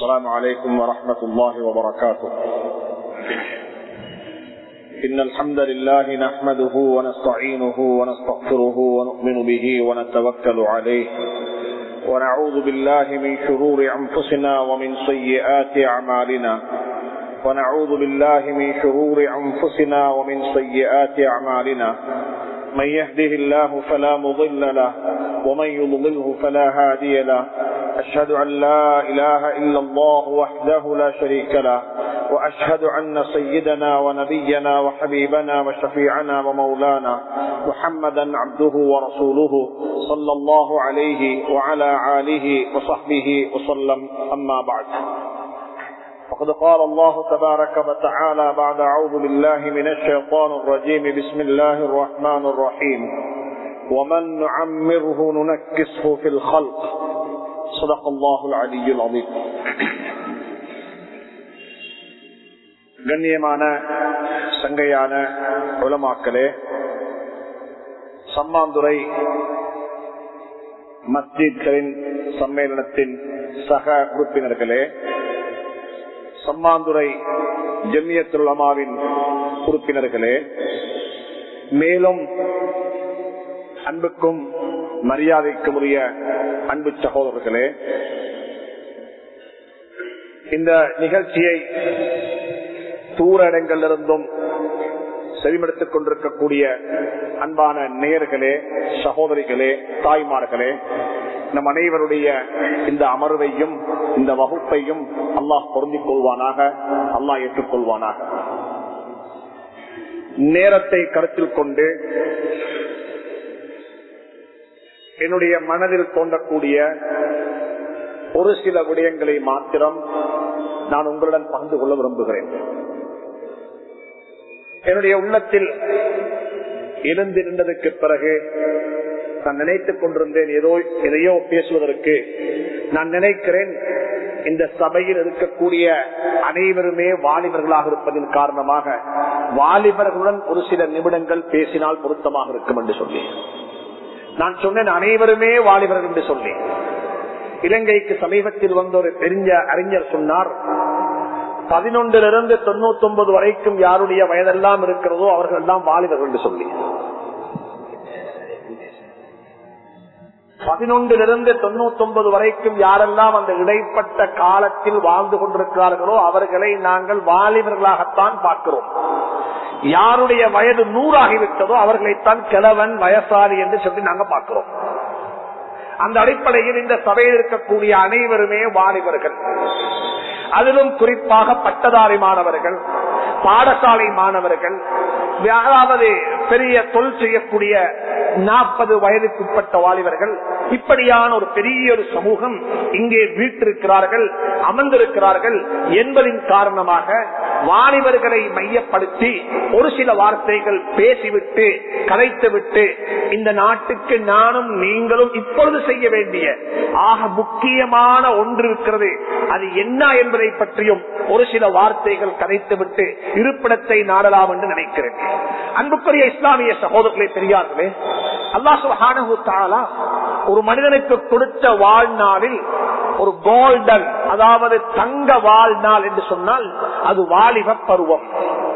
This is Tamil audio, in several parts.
السلام عليكم ورحمة الله وبركاته إن الحمد لله نحمده ونستعينه ونستغفره ونؤمن به ونتوكل عليه ونعوذ بالله من شرور أنفسنا ومن سيئات أعمالنا ونعوذ بالله من شرور أنفسنا ومن سيئات أعمالنا من يهده الله فلا مضل له ومن يضلله فلا هادي له أشهد أن لا إله إلا الله وحده لا شريك له وأشهد أن سيدنا ونبينا وحبيبنا وشفيعنا ومولانا محمدا عبده ورسوله صلى الله عليه وعلى آله وصحبه وسلم أما بعد وقد قال الله تبارك وتعالى بعد أعوذ بالله من الشيطان الرجيم بسم الله الرحمن الرحيم ومن نعمره ننكسه في الخلق صدق الله العلي العظيم கண்ணியமான சங்கையான உலமாக்களே சம்மாந்துறை மஸ்ஜித்களின் சம்மேளனத்தின் சக உறுப்பினர்களே சம்மாந்துறை ஜம்மியத்துலமாவின் உறுப்பினர்களே மேலும் அன்புக்கும் மரியாதைக்கும் உரிய அன்பு சகோதரர்களே இந்த நிகழ்ச்சியை தூர இடங்களிலிருந்தும் செவிமடுத்துக் கொண்டிருக்கக்கூடிய அன்பான நேயர்களே சகோதரிகளே தாய்மார்களே நம் அனைவருடைய இந்த அமர்வையும் இந்த வகுப்பையும் அல்லாஹ் பொருந்திக் கொள்வானாக அல்லாஹ் ஏற்றுக்கொள்வானாக நேரத்தை கருத்தில் கொண்டு என்னுடைய மனதில் தோன்றக்கூடிய ஒரு சில விடயங்களை மாத்திரம் நான் உங்களுடன் பகிர்ந்து கொள்ள விரும்புகிறேன் என்னுடைய உள்ளத்தில் எழுந்திருந்ததுக்கு பிறகு நான் நினைத்துக் கொண்டிருந்தேன் ஏதோ எதையோ பேசுவதற்கு நான் நினைக்கிறேன் இந்த சபையில் இருக்கக்கூடிய அனைவருமே வாலிபர்களாக இருப்பதன் காரணமாக வாலிபர்களுடன் ஒரு சில நிமிடங்கள் பேசினால் பொருத்தமாக இருக்கும் என்று சொல்லி நான் சொன்னேன் அனைவருமே வாலிபர்கள் என்று சொல்லி இலங்கைக்கு சமீபத்தில் வந்த ஒரு தெரிஞ்ச அறிஞர் சொன்னார் பதினொன்றிலிருந்து தொண்ணூத்தி ஒன்பது வரைக்கும் யாருடைய வயதெல்லாம் இருக்கிறதோ அவர்கள் எல்லாம் வாலிபர்கள் என்று சொல்லி பதினொன்றிலிருந்து தொண்ணூத்தி ஒன்பது வரைக்கும் யாரெல்லாம் அந்த இடைப்பட்ட காலத்தில் வாழ்ந்து கொண்டிருக்கிறார்களோ அவர்களை நாங்கள் வாலிபர்களாகத்தான் பார்க்கிறோம் யாருடைய வயது நூறாகிவிட்டதோ அவர்களைத்தான் கிழவன் வயசாளி என்று சொல்லி நாங்க பார்க்கிறோம் அந்த அடிப்படையில் இந்த சபையில் இருக்கக்கூடிய அனைவருமே வாலிபர்கள் அதிலும் குறிப்பாக பட்டதாரி மாணவர்கள் பாடசாலை மாணவர்கள் அதாவது பெரிய தொழில் செய்யக்கூடிய நாற்பது வயதுக்குட்பட்ட வாலிபர்கள் இப்படியான ஒரு பெரிய ஒரு சமூகம் இங்கே வீட்டிருக்கிறார்கள் அமர்ந்திருக்கிறார்கள் என்பதின் காரணமாக வாலிபர்களை மையப்படுத்தி ஒரு சில வார்த்தைகள் பேசிவிட்டு கதைத்துவிட்டு இந்த நாட்டுக்கு நானும் நீங்களும் இப்பொழுது செய்ய வேண்டிய ஆக முக்கியமான ஒன்று இருக்கிறது அது என்ன என்பதை பற்றியும் ஒரு சில வார்த்தைகள் கதைத்துவிட்டு இருப்பிடத்தை நாடலாம் என்று நினைக்கிறேன் அன்புக்குரிய இஸ்லாமிய சகோதரர்களை பெரியார்களே அல்லாஹு ஒரு மனிதனுக்கு கொடுத்த வாழ்நாளில் ஒரு கோல்டன் அதாவது தங்க வாழ்நாள் என்று சொன்னால் அது வாலிப பருவம்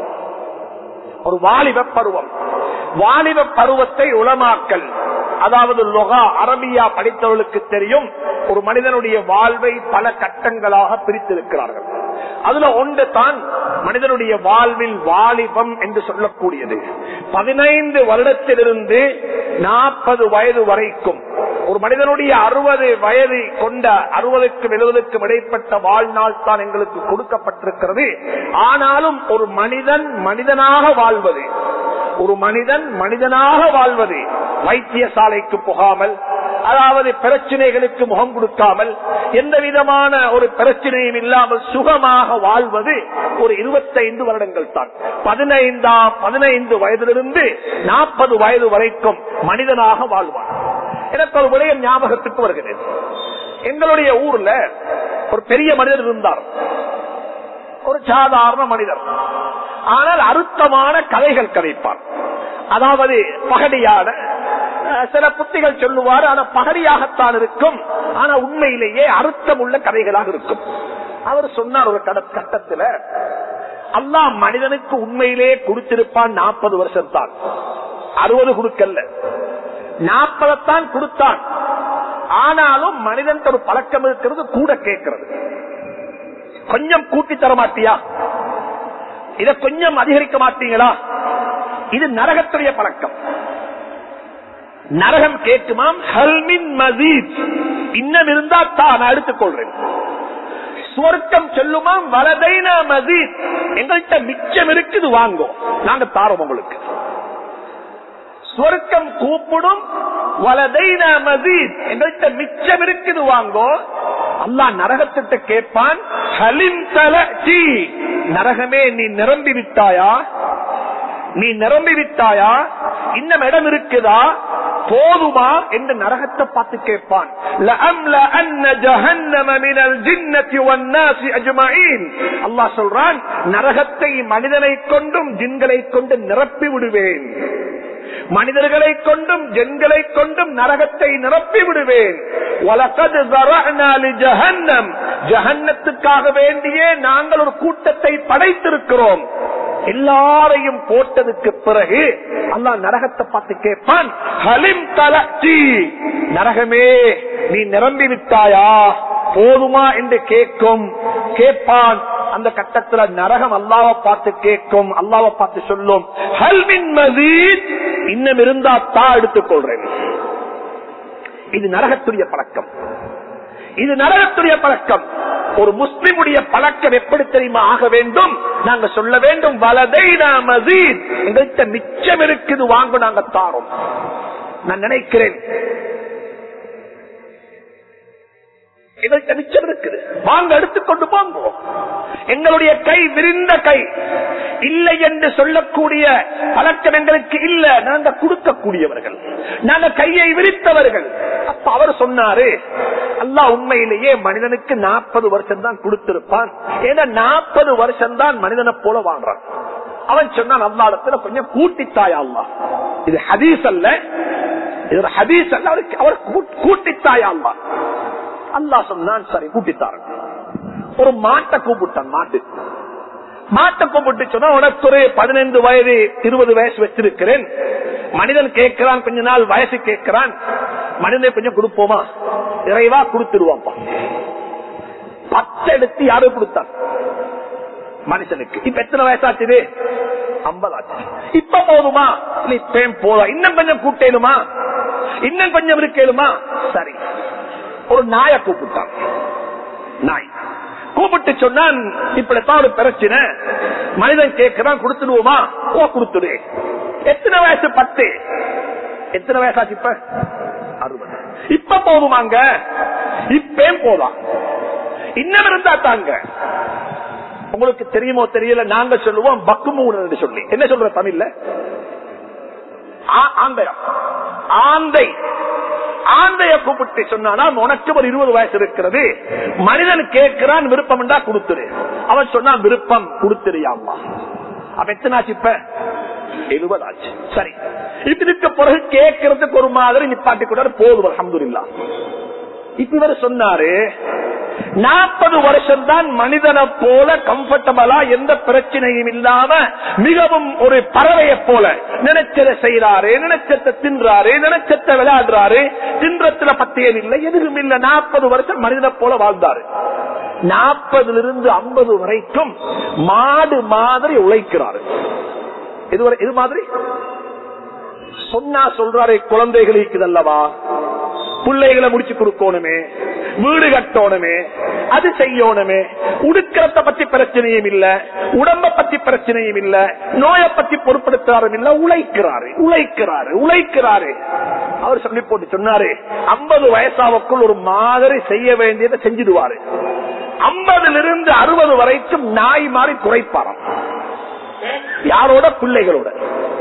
ஒரு வாலிப பருவம் வாலிப பருவத்தை உளமாக்கல் அதாவது லொகா அரபியா படித்தவர்களுக்கு தெரியும் ஒரு மனிதனுடைய வாழ்வை பல கட்டங்களாக பிரித்திருக்கிறார்கள் அதுல ஒன்று தான் மனிதனுடைய வாழ்வில் வாலிபம் என்று சொல்லக்கூடியது பதினைந்து வருடத்திலிருந்து நாற்பது வயது வரைக்கும் ஒரு மனிதனுடைய அறுபது வயது கொண்ட அறுபதுக்கும் எழுபதுக்கும் இடைப்பட்ட வாழ்நாள் தான் எங்களுக்கு கொடுக்கப்பட்டிருக்கிறது ஆனாலும் ஒரு மனிதன் மனிதனாக வாழ்வது ஒரு மனிதன் மனிதனாக வாழ்வது வைத்தியசாலைக்கு போகாமல் அதாவது பிரச்சனைகளுக்கு முகம் கொடுக்காமல் எந்த விதமான ஒரு பிரச்சனையும் இல்லாமல் சுகமாக வாழ்வது ஒரு இருபத்தைந்து வருடங்கள் தான் பதினைந்தாம் பதினைந்து வயதிலிருந்து நாற்பது வயது வரைக்கும் மனிதனாக வாழ்வான் எனக்கு ஒரு விடயம் ஞாபகத்துக்கு வருகிறது எங்களுடைய ஊர்ல ஒரு பெரிய மனிதர் இருந்தார் ஒரு சாதாரண மனிதர் ஆனால் அறுத்தமான கதைகள் கதைப்பார் அதாவது பகடியான அஹ், சில புத்திகள் சொல்லுவார் ஆனா பகடியாகத்தான் இருக்கும் ஆனா உண்மையிலேயே அர்த்தம் உள்ள கதைகளாக இருக்கும் அவர் சொன்னார் ஒரு கட- கட்டத்துல அல்லாஹ் மனிதனுக்கு உண்மையிலே கொடுத்திருப்பான் நாற்பது வருஷம் தான் அறுபது கொடுக்கல நாற்பதைத்தான் கொடுத்தான் ஆனாலும் மனிதன் ஒரு பழக்கம் இருக்கிறது கூட கேட்கிறது கொஞ்சம் கூட்டி தர மாட்டியா இத கொஞ்சம் அதிகரிக்க மாட்டீங்களா இது நரகத்துடைய பழக்கம் நரகம் கேட்குமாம் ஹல்மின் மசீத் இன்னும் இருந்தா தான் நான் எடுத்துக்கொள்றேன் சுவர்க்கம் சொல்லுமாம் வலதைனா மசீத் எங்கள்கிட்ட மிச்சம் இருக்குது வாங்கும் நாங்க தாரோம் உங்களுக்கு சுவர்க்கம் கூப்பிடும் வலதைனா மசீத் எங்கள்கிட்ட மிச்சம் இருக்குது வாங்கோ அல்லாஹ் நரகத்திட்ட கேட்பான் ஹலிம் தல சீ நரகமே நீ நிரம்பி விட்டாயா நீ நிரம்பி விட்டாயா இன்னும் இடம் இருக்குதா போதுமா என்று நரகத்தை பார்த்து கேட்பான் لَأَمْلَأَنَّ جَهَنَّمَ مِنَ الْجِنَّةِ وَالنَّاسِ أَجْمَعِينَ அல்லாஹ் சொல்றான் நரகத்தை மனிதனை கொண்டும் ஜின்களை கொண்டு நிரப்பி விடுவேன் மனிதர்களை கொண்டும் ஜென்களை கொண்டும் நரகத்தை நிரப்பி விடுவேன் وَلَقَدْ ذَرَعْنَا لِجَهَنَّمَ ஜஹன்னத்துக்காக வேண்டியே நாங்கள் ஒரு கூட்டத்தை படைத்திருக்கிறோம் எல்லாரையும் போட்டதுக்கு பிறகு அல்லாஹ் நரகத்தை பார்த்து கேட்பான் ஹலிம் தலி நரகமே நீ நிரம்பி விட்டாயா போதுமா என்று கேட்கும் கேட்பான் அந்த கட்டத்துல நரகம் அல்லாவை பார்த்து கேட்கும் அல்லாவை பார்த்து சொல்லும் ஹல்மின் மதீத் இன்னும் இருந்தா தான் எடுத்துக் கொள்றேன் இது நரகத்துடைய பழக்கம் இது நரகத்துடைய பழக்கம் ஒரு முஸ்லிமுடைய பழக்கம் எப்படி தெரியுமா ஆக வேண்டும் நாங்க சொல்ல வேண்டும் வலதை மசீத் எங்கள்கிட்ட மிச்சம் இருக்குது வாங்க நாங்க தாரோம் நான் நினைக்கிறேன் எங்கள்கிட்ட மிச்சம் இருக்குது வாங்க எடுத்துக்கொண்டு போங்கோ எங்களுடைய கை விரிந்த கை இல்லை என்று சொல்லக்கூடிய பழக்கம் எங்களுக்கு இல்ல நாங்க கொடுக்கக்கூடியவர்கள் நாங்க கையை விரித்தவர்கள் அப்ப அவர் சொன்னாரு அல்லாஹ் உண்மையிலேயே மனிதனுக்கு நாற்பது வருஷம் தான் கொடுத்திருப்பான் ஏன்னா நாற்பது வருஷம் தான் மனிதனை போல வாழ்றான் அவன் சொன்னான் அல்லாடத்துல கொஞ்சம் கூட்டித்தாயா அல்லா இது ஹதீஸ் அல்ல இது ஒரு ஹதீஸ் அல்ல அவருக்கு அவர் கூட்டித்தாயா அல்லா அல்லாஹ் சொன்னான் சரி கூட்டித்தாருங்க ஒரு மாட்டை கூப்பிட்டான் மாட்டு மாட்டை கூப்பிட்டு சொன்னா உனக்கு ஒரு பதினைந்து வயது இருபது வயசு வச்சிருக்கிறேன் மனிதன் கேட்கிறான் கொஞ்ச நாள் வயசு கேட்கிறான் மனிதனை கொஞ்சம் கொடுப்போமா இறைவா கொடுத்துருவாப்பா பத்து எடுத்து யாரு கொடுத்தான் மனுஷனுக்கு இப்ப எத்தனை வயசாச்சு ஐம்பதாச்சு இப்ப போதுமா இப்பயும் போதும் இன்னும் கொஞ்சம் கூட்டேனுமா இன்னும் கொஞ்சம் இருக்கேனுமா சரி ஒரு நாய கூப்பிட்டான் நாய் கூப்பிட்டு சொன்னான் இப்படித்தான் ஒரு பிரச்சனை மனிதன் கேட்கிறான் கொடுத்துடுவோமா ஓ கொடுத்துடு எத்தனை வயசு பத்து எத்தனை வயசாச்சு இப்ப அறுபது இப்ப போதுமாங்க இப்பேம் போதாம் இன்னும் இருந்தா தாங்க உங்களுக்கு தெரியுமோ தெரியல நாங்க சொல்லுவோம் பக்குமூன் சொல்லி என்ன சொல்ற தமிழ்ல ஆந்தையா ஆந்தை ஆந்தைய கூப்பிட்டு சொன்னா உனக்கு ஒரு இருபது வயசு இருக்கிறது மனிதன் கேட்கிறான் விருப்பம் என்றா கொடுத்துரு அவன் சொன்னான் விருப்பம் கொடுத்துறியாமா அப்ப எத்தனாச்சு இப்ப எழுபதாச்சு சரி இதுக்கு பிறகு கேட்கறதுக்கு ஒரு மாதிரி நிப்பாட்டி கூட போதும் அஹமதுல்லா இப்ப இவர் சொன்னாரு நாற்பது வருஷம் தான் மனிதனை போல கம்ஃபர்டபுளா எந்த பிரச்சனையும் இல்லாம மிகவும் ஒரு பறவையை போல நினைச்சதை செய்யறாரு நினைச்சத்தை தின்றாரு நினைச்சத்தை விளையாடுறாரு தின்றத்துல பத்தியல் இல்லை எதுவும் இல்லை நாற்பது வருஷம் மனிதனை போல வாழ்ந்தாரு நாற்பதுல இருந்து ஐம்பது வரைக்கும் மாடு மாதிரி உழைக்கிறாரு இதுவரை இது மாதிரி சொன்னா சொல்றாரு குழந்தைகள் இருக்குதல்லவா பிள்ளைகளை முடிச்சு கொடுக்கணுமே வீடு கட்டணுமே அது செய்யணுமே உடுக்கிறத பத்தி பிரச்சனையும் இல்ல உடம்ப பத்தி பிரச்சனையும் இல்ல நோயை பத்தி பொருட்படுத்தாரும் இல்ல உழைக்கிறாரு உழைக்கிறாரு உழைக்கிறாரு அவர் சொல்லி போட்டு சொன்னாரு ஐம்பது வயசாவுக்குள் ஒரு மாதிரி செய்ய வேண்டியதை செஞ்சிடுவாரு ஐம்பதுல இருந்து அறுபது வரைக்கும் நாய் மாதிரி குறைப்பாராம் யாரோட பிள்ளைகளோட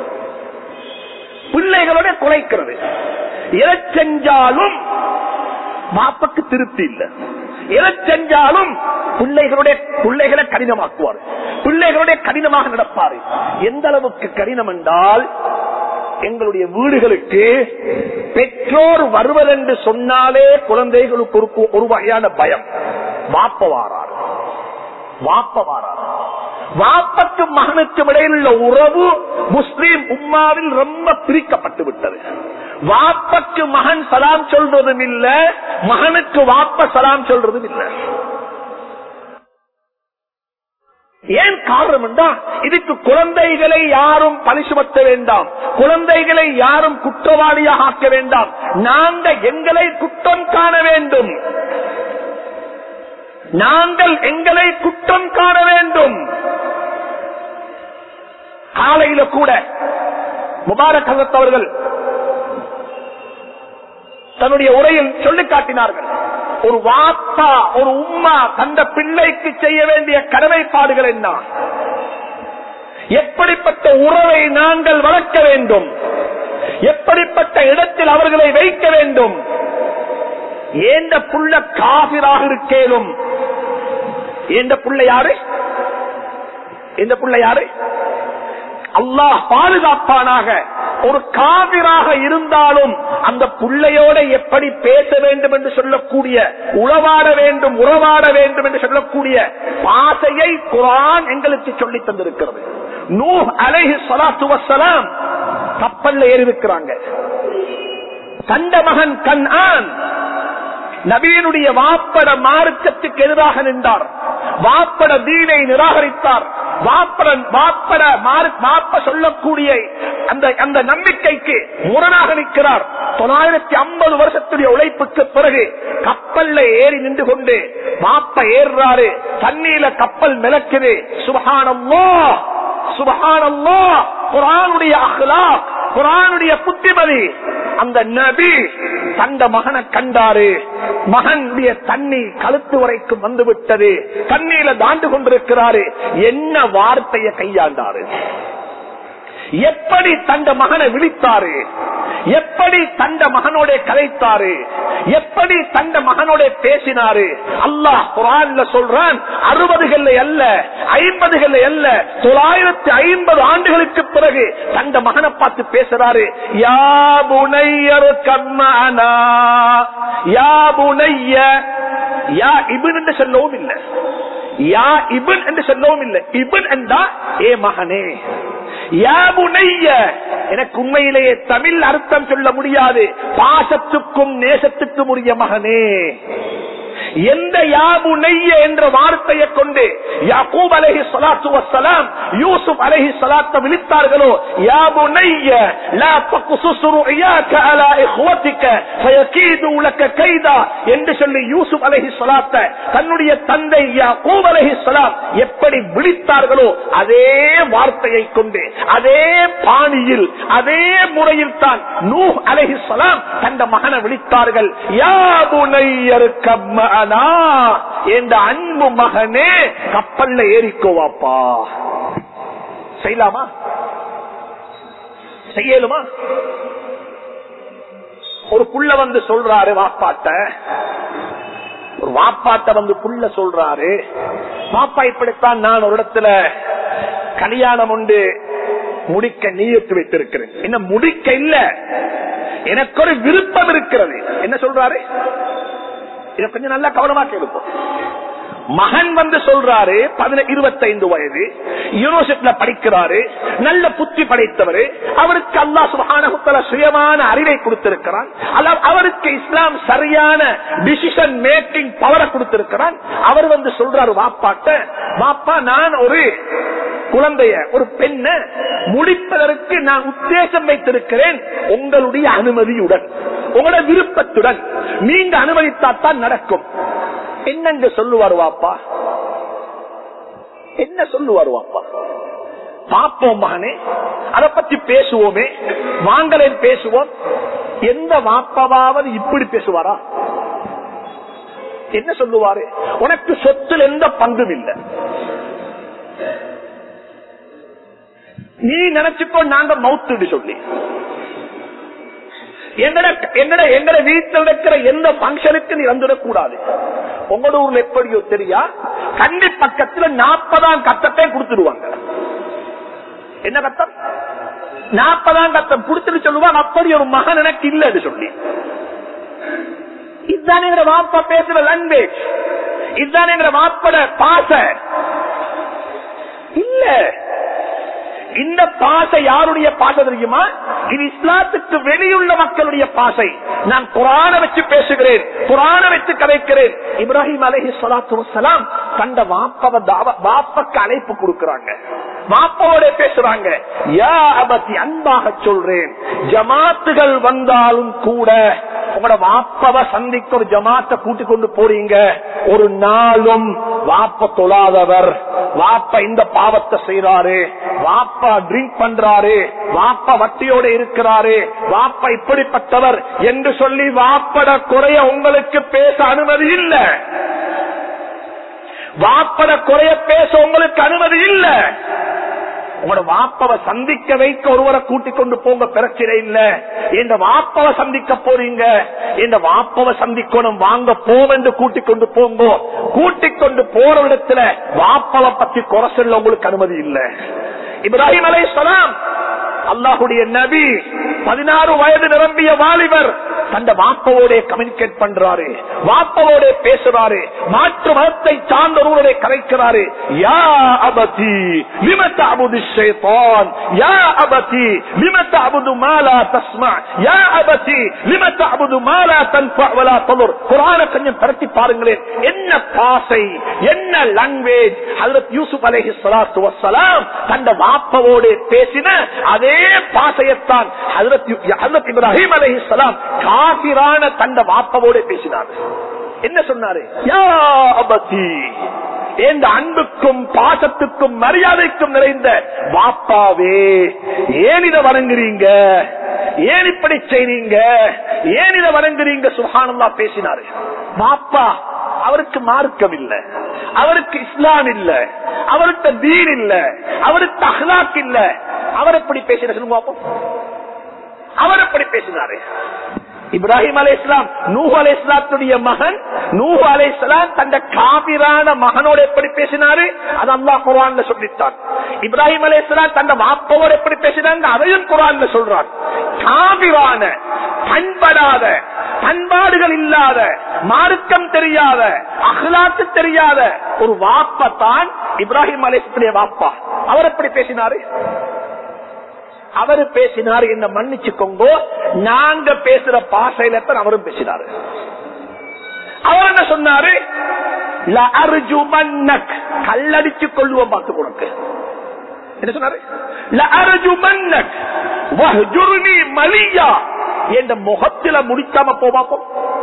பிள்ளைகளோட குறைக்கிறது எதை செஞ்சாலும் மாப்பக்கு திருப்தி இல்ல எதை செஞ்சாலும் பிள்ளைகளுடைய பிள்ளைகளை கடினமாக்குவார் பிள்ளைகளுடைய கடினமாக நடப்பாரு எந்த அளவுக்கு கடினம் என்றால் எங்களுடைய வீடுகளுக்கு பெற்றோர் வருவதென்று சொன்னாலே குழந்தைகளுக்கு ஒரு ஒரு வகையான பயம் வாப்ப வாராரு வாப்ப வாரார் வாப்பக்கு மகனுக்கும் இடையில் உள்ள உறவு முஸ்லீம் உம்மாவில் ரொம்ப பிரிக்கப்பட்டு விட்டது வாப்பக்கு மகன் சலாம் சொல்றதும் இல்ல மகனுக்கு வாப்ப சலாம் சொல்றதும் இல்ல ஏன் காரணம் என்றா இதுக்கு குழந்தைகளை யாரும் பழி சுமத்த வேண்டாம் குழந்தைகளை யாரும் குற்றவாளியாக ஆக்க வேண்டாம் நாங்கள் எங்களை குற்றம் காண வேண்டும் நாங்கள் எங்களை குற்றம் காண வேண்டும் காலையில கூட முபாரக் ஹசத் அவர்கள் தன்னுடைய உரையில் சொல்லி காட்டினார்கள் ஒரு வாப்பா ஒரு உம்மா தந்த பிள்ளைக்கு செய்ய வேண்டிய கடமைப்பாடுகள் என்ன எப்படிப்பட்ட உறவை நாங்கள் வளர்க்க வேண்டும் எப்படிப்பட்ட இடத்தில் அவர்களை வைக்க வேண்டும் ஏந்த புள்ள காபிராக இருக்கேனும் எந்த புள்ள யாரு எந்த புள்ள யாரு அல்லாஹ் பாதுகாப்பானாக ஒரு காவிராக இருந்தாலும் அந்த புள்ளையோட எப்படி பேச வேண்டும் என்று சொல்லக்கூடிய உறவாட வேண்டும் உறவாட வேண்டும் என்று சொல்லக்கூடிய பாசையை குரான் எங்களுக்கு சொல்லி தந்திருக்கிறது நூ அலைஹி சலாத்து வசலாம் கப்பல்ல ஏறி இருக்கிறாங்க கண்ட மகன் கண் ஆண் நபீனுடைய வாப்பட மார்க்கத்துக்கு எதிராக நின்றார் வாப்பட தீனை நிராகரித்தார் வாப்பட வாப்பட வாப்ப சொல்லக்கூடிய அந்த அந்த நம்பிக்கைக்கு முரணாக நிற்கிறார் தொள்ளாயிரத்தி ஐம்பது வருஷத்துடைய உழைப்புக்கு பிறகு கப்பல்ல ஏறி நின்று கொண்டு வாப்ப ஏறுறாரு தண்ணீர கப்பல் மிளக்குது சுபகானம்மோ சுபகானம்மோ குரானுடைய அஹ்லா குரானுடைய புத்திமதி அந்த நபி தந்த மகனை கண்டாரு மகனுடைய தண்ணி கழுத்து வரைக்கும் வந்து விட்டது தண்ணீர தாண்டு கொண்டிருக்கிறாரு என்ன வார்த்தையை கையாண்டாரு எப்படி தந்த மகனை விழித்தாரு எப்படி தந்த மகனோட கதைத்தாரு எப்படி தந்த மகனோட பேசினாரு அல்லாஹ் குரான்ல சொல்றான் அறுபதுகள்ல அல்ல ஐம்பதுகள்ல அல்ல தொள்ளாயிரத்தி ஐம்பது ஆண்டுகளுக்கு பிறகு தந்த மகனை பார்த்து பேசுறாரு யா புனையர் கம்மனா யா புனைய யா இபின் என்று சொல்லவும் இல்லை யா இபின் என்று சொல்லவும் இல்லை இபின் என்றா ஏ மகனே எனக்கு உண்மையிலேயே தமிழ் அர்த்தம் சொல்ல முடியாது பாசத்துக்கும் நேசத்துக்கும் உரிய மகனே எந்த யாபு நெய்ய என்ற வார்த்தையை கொண்டு யாக்கூப் அலஹி சலாத்து வசலாம் யூசுப் அலஹி சலாத்த விழித்தார்களோ யாபு நெய்ய லா தக்குசுசுரு இயாக்க அலா இஹ்வத்திக்க ஃபயகீது உலக்க கைதா என்று சொல்லி யூசுப் அலஹி சலாத்த தன்னுடைய தந்தை யாக்கூப் அலஹி சலாம் எப்படி விழித்தார்களோ அதே வார்த்தையை கொண்டு அதே பாணியில் அதே முறையில் தான் நூ அலஹி சலாம் தந்த மகனை விழித்தார்கள் யாபு நெய்யருக்கம்ம என்ற அன்பு மகனே கப்பல்ல ஏறிக்கோவாப்பா செய்யலாமா செய்யலுமா ஒரு புள்ள வந்து சொல்றாரு வாப்பாட்ட ஒரு வாப்பாட்ட வந்து புள்ள சொல்றாரு பாப்பா இப்படித்தான் நான் ஒரு இடத்துல கல்யாணம் உண்டு முடிக்க நீயத்து வைத்திருக்கிறேன் என்ன முடிக்க இல்ல எனக்கு ஒரு விருப்பம் இருக்கிறது என்ன சொல்றாரு இதை கொஞ்சம் நல்லா கவனமா கேளுப்போம் மகன் வந்து சொல்றாரு இருபத்தைந்து வயது யூனிவர்சிட்டியில படிக்கிறாரு நல்ல புத்தி படைத்தவர் அவருக்கு அல்லா சுகானகுத்தல சுயமான அறிவை கொடுத்திருக்கிறான் அவருக்கு இஸ்லாம் சரியான டிசிஷன் மேக்கிங் பவரை கொடுத்திருக்கிறான் அவர் வந்து சொல்றாரு வாப்பாட்ட வாப்பா நான் ஒரு குழந்தைய ஒரு பெண்ண முடிப்பதற்கு நான் உத்தேசம் வைத்திருக்கிறேன் உங்களுடைய அனுமதியுடன் உங்களோட விருப்பத்துடன் நீங்க அனுமதித்தாத்தான் நடக்கும் என்னங்க சொல்லுவார் வாப்பா என்ன சொல்லுவார் வாப்பா பாப்போம் மகனே அதை பத்தி பேசுவோமே வாங்கலேன் பேசுவோம் எந்த வாப்பாவது இப்படி பேசுவாரா என்ன சொல்லுவாரு உனக்கு சொத்தில் எந்த பங்கும் இல்லை நீ நினைச்சுக்கோ நாங்க மவுத்து சொல்லி எங்கட வீட்டில் இருக்கிற எந்த பங்கனுக்கு நீ வந்துடக்கூடாது உங்களோட ஊர்ல எப்படியோ தெரியா கண்டி பக்கத்துல நாற்பதாம் கத்தத்தை கொடுத்துடுவாங்க என்ன கத்தம் நாற்பதாம் கத்தம் கொடுத்துட்டு சொல்லுவாங்க அப்படி ஒரு மகன் எனக்கு இல்லன்னு சொல்லி இதுதான் எங்க வாப்பா பேசுற லாங்குவேஜ் இதுதான் எங்க வாப்பட பாச இல்ல இந்த பாசை யாருடைய பாசை தெரியுமா இது இஸ்லாத்துக்கு வெளியுள்ள மக்களுடைய பாசை நான் குரான வச்சு பேசுகிறேன் குரான வச்சு கதைக்கிறேன் இப்ராஹிம் அலஹி சலாத்து வசலாம் கண்ட வாப்பவ வாப்பக்கு அழைப்பு கொடுக்கிறாங்க வாப்போட பேசுறாங்க யா அபத்தி அன்பாக சொல்றேன் ஜமாத்துகள் வந்தாலும் கூட உங்களோட வாப்பவ சந்திக்க ஒரு ஜமாத்தை கூட்டிக் கொண்டு போறீங்க ஒரு நாளும் வாப்ப தொழாதவர் வாப்ப இந்த பாவத்தை செய்யறாரு வாப்பா ட்ரிங்க் பண்றாரு வாப்பா வட்டியோட இருக்கிறாரு வாப்பா இப்படிப்பட்டவர் என்று சொல்லி வாப்பட குறைய உங்களுக்கு பேச அனுமதி இல்ல வாப்பட குறைய பேச உங்களுக்கு அனுமதி இல்ல உங்களோட வாப்பவை சந்திக்க வைக்க ஒருவரை கூட்டிக் கொண்டு போங்க பிரச்சனை இல்ல இந்த வாப்பவை சந்திக்க போறீங்க இந்த வாப்பவை சந்திக்கணும் வாங்க போவென்று கூட்டிக் கொண்டு போங்க கூட்டிக் கொண்டு போற இடத்துல வாப்பவை பத்தி குறை சொல்ல உங்களுக்கு அனுமதி இல்ல இப்ராஹிம் அலை சலாம் அல்லாஹுடைய நபி பதினாறு வயது நிரம்பிய வாலிபர் தந்த வாப்பவோட கம்யூனிகேட் பண்றாரு வாப்பவோட பேசுறாரு மாற்று மதத்தை சார்ந்தவர்களோட கலைக்கிறாரு யா அபதி லிமத்த அபுது ஷைத்தான் யா அபதி லிமத்த அபுது மாலா தஸ்மா யா அபதி லிமத்த அபுது மாலா தன்ஃபா வலா ததுர் குர்ஆனை கொஞ்சம் பரத்தி பாருங்களேன் என்ன பாசை என்ன லாங்குவேஜ் ஹஜ்ரத் யூசுப் அலைஹிஸ்ஸலாத்து வஸ்ஸலாம் தந்த வாப்பவோட பேசின அதே பாசையத்தான் ஹஜ்ரத் ஹஜ்ரத் இப்ராஹிம் அலைஹிஸ்ஸலாம் காபிரான தந்த வாப்பவோட பேசினார் என்ன சொன்னாரு யா அபதி இந்த அன்புக்கும் பாசத்துக்கும் மரியாதைக்கும் நிறைந்த வாப்பாவே ஏன் இதை வணங்குறீங்க ஏன் இப்படி செய்றீங்க ஏன் இதை வணங்குறீங்க சுகானந்தா பேசினாரு வாப்பா அவருக்கு மார்க்கம் இல்ல அவருக்கு இஸ்லாம் இல்ல அவருக்கு தீன் இல்ல அவருக்கு அஹ்லாக் இல்ல அவர் எப்படி பேசின சொல்லுங்க பாப்போம் அவர் எப்படி பேசினாரு இப்ராஹிம் அலை இஸ்லாம் நூஹ் அலை இஸ்லாத்துடைய மகன் நூஹ் அலை இஸ்லாம் தந்த காபிரான மகனோட எப்படி பேசினாரு அது அல்லாஹ் குரான்ல சொல்லித்தான் இப்ராஹிம் அலை இஸ்லாம் தந்த வாப்பவோட எப்படி பேசினாங்க அதையும் குரான்ல சொல்றான் காபிரான பண்படாத பண்பாடுகள் இல்லாத மார்க்கம் தெரியாத அகலாத்து தெரியாத ஒரு வாப்பத்தான் இப்ராஹிம் அலேசத்துடைய வாப்பா அவர் எப்படி பேசினாரு அவரு பேசினார் என்ன மன்னிச்சுக்கோங்க நாங்க பேசுற பாசையில தான் அவரும் பேசினாரு அவர் என்ன சொன்னாரு கல்லடிச்சு கொள்ளுவோம் பார்த்து உனக்கு என்ன சொன்னாரு மலியா என்ற முகத்தில முடிக்காம போவாப்போம்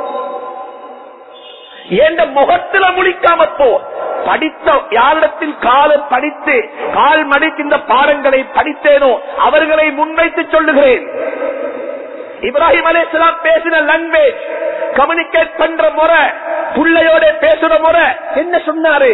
என்ற முகத்தில முடிக்காம போ படித்த யாரிடத்தில் காலம் படித்து கால் மடிக்கின்ற பாடங்களை படித்தேனோ அவர்களை முன்வைத்து சொல்லுகிறேன் இப்ராஹிம் அலிஸ்லாம் பேசின லாங்குவேஜ் கம்யூனிகேட் பண்ற முறை பிள்ளையோட பேசுற முறை என்ன சொன்னாரு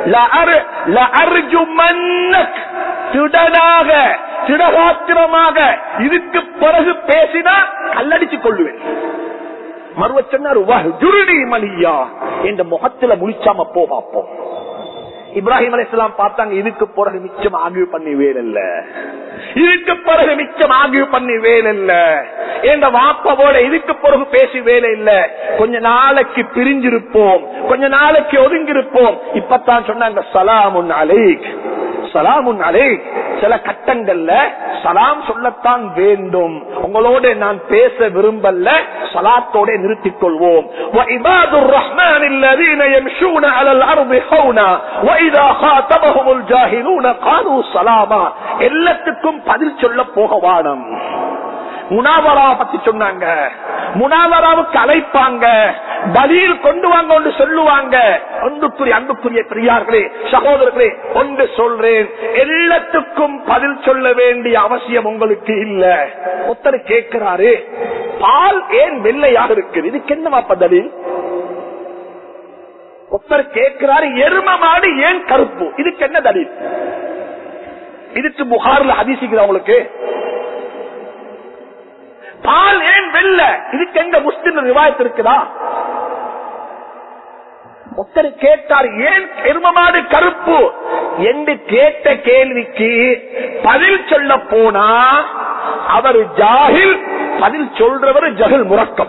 திடனாக திடகாத்திரமாக இதுக்கு பிறகு பேசினா கல்லடிச்சு கொள்ளுவேன் மறுவ சொன்னார் மலியா என்ற முகத்துல முழிச்சாம போ பார்ப்போம் இப்ராஹிம் அலிஸ்லாம் பார்த்தாங்க இதுக்கு பிறகு மிச்சம் ஆகிய பண்ணி வேலைல்ல இதுக்கு பிறகு மிச்சம் ஆகிய பண்ணி வேலைல்ல என்ற வாப்பவோட இதுக்கு பிறகு பேசி வேலை இல்ல கொஞ்ச நாளைக்கு பிரிஞ்சிருப்போம் கொஞ்ச நாளைக்கு ஒதுங்கிருப்போம் இப்பத்தான் சொன்னாங்க சலாமுன் அலைக் சலாமுன் அலைக் சில கட்டங்கள்ல சலாம் சொல்லத்தான் வேண்டும் உங்களோட நான் பேச விரும்பல சலாத்தோட நிறுத்திக் கொள்வோம் وَعِبَادُ الرَّحْمَنِ الَّذِينَ يَمْشُونَ عَلَى الْأَرْضِ هَوْنًا وَإِذَا خَاطَبَهُمُ الْجَاهِلُونَ قَالُوا سَلَامًا எல்லாத்துக்கும் பதில் சொல்ல போக வானம் முனாவரா பத்தி சொன்னாங்க முனாவராவுக்கு அழைப்பாங்க பதில் கொண்டு வாங்க ஒன்று சொல்லுவாங்க அன்புக்குரிய அன்புக்குரிய பெரியார்களே சகோதரர்களே ஒன்று சொல்றேன் எல்லாத்துக்கும் பதில் சொல்ல வேண்டிய அவசியம் உங்களுக்கு இல்ல ஒருத்தர் கேட்கிறாரு பால் ஏன் வெள்ளையாக இருக்குது இதுக்கு என்னவா பதில் ஒருத்தர் கேட்கிறாரு எரும மாடு ஏன் கருப்பு இதுக்கு என்ன தலில் இதுக்கு புகார்ல அதிசிக்குது அவங்களுக்கு பால் ஏன் வெள்ள இதுக்கு எங்க முஸ்லிம் ரிவாயத்து இருக்குதா ஒருத்தர் கேட்டார் ஏன் எருமமாடு கருப்பு என்று கேட்ட கேள்விக்கு பதில் சொல்ல போனா அவர் ஜாகில் பதில் சொல்றவர் ஜகில் முறக்கம்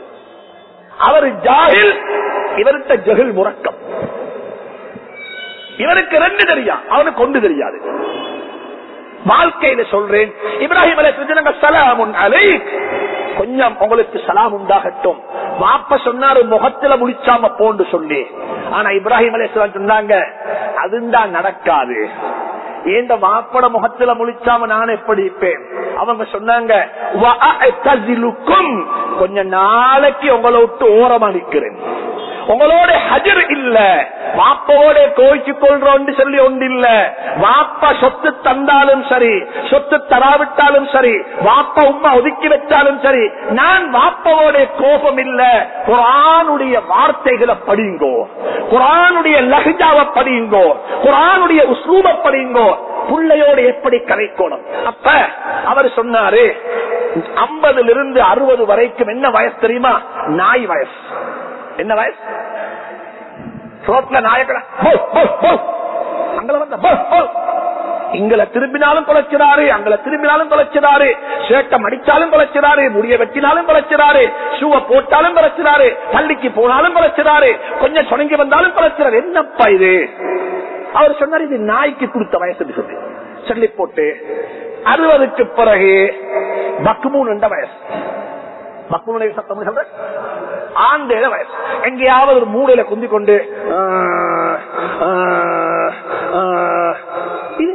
அவர் ஜாகில் இவர்கிட்ட ஜகில் முறக்கம் இவனுக்கு ரெண்டு தெரியும் அவனுக்கு ஒன்று தெரியாது வாழ்க்கையில சொல்றேன் இப்ராஹிம் அலை சலாமுன் அலைக் கொஞ்சம் உங்களுக்கு சலாம் உண்டாகட்டும் வாப்ப சொன்னாரு முகத்துல முழிச்சாம போன்னு சொல்லி ஆனா இப்ராஹிம் அலை சொன்னாங்க அதுதான் நடக்காது ஏந்த மாப்பட முகத்துல முழிச்சாம நான் எப்படி இருப்பேன் அவங்க சொன்னாங்க "வஅஅ்தஸிலுக்கும்." கொஞ்ச நாளைக்கு உங்களை விட்டு ஓரமா நிக்கிறேன் உங்களோட ஹஜர் இல்ல வாப்போட கோய்ச்சு கொள்றோன்னு சொல்லி ஒன்று இல்ல வாப்பா சொத்து தந்தாலும் சரி சொத்து தராவிட்டாலும் சரி வாப்பா உமா ஒதுக்கி வச்சாலும் சரி நான் வாப்பாவோட கோபம் இல்ல குரானுடைய வார்த்தைகளை படிங்கோ குரானுடைய லஹ்ஜாவை படிங்கோ குரானுடைய உஸ்லூப படிங்கோ பிள்ளையோடு எப்படி கரைக்கணும் அப்ப அவர் சொன்னாரு ஐம்பதுல இருந்து அறுபது வரைக்கும் என்ன வயசு தெரியுமா நாய் வயசு என்ன வயசு ரோட்ல நாயக்கடா அங்கல வந்த போ, போ. இங்கல திரும்பினாலும் தொலைச்சிடாரு அங்கல திரும்பினாலும் தொலைச்சிடாரு சேட்டம் அடிச்சாலும் தொலைச்சிடாரு முடிய வெட்டினாலும் தொலைச்சிடாரு ஷூவை போட்டாலும் தொலைச்சிடாரு பள்ளிக்கு போனாலும் தொலைச்சிடாரு கொஞ்சம் சுணங்கி வந்தாலும் தொலைச்சிடாரு என்னப்பா இது அவர் சொன்னார் இது நாய்க்கு கொடுத்த வயசு சொல்லி சொல்லி போட்டு அறுபதுக்கு பிறகு பக்குமூன் என்ற வயசு பக்குமூனுடைய சத்தம் சொல்ற ஆண்டேல வயசு எங்கேயாவது ஒரு மூலையில குந்தி கொண்டு ஆ, ஆ, ஆ, இது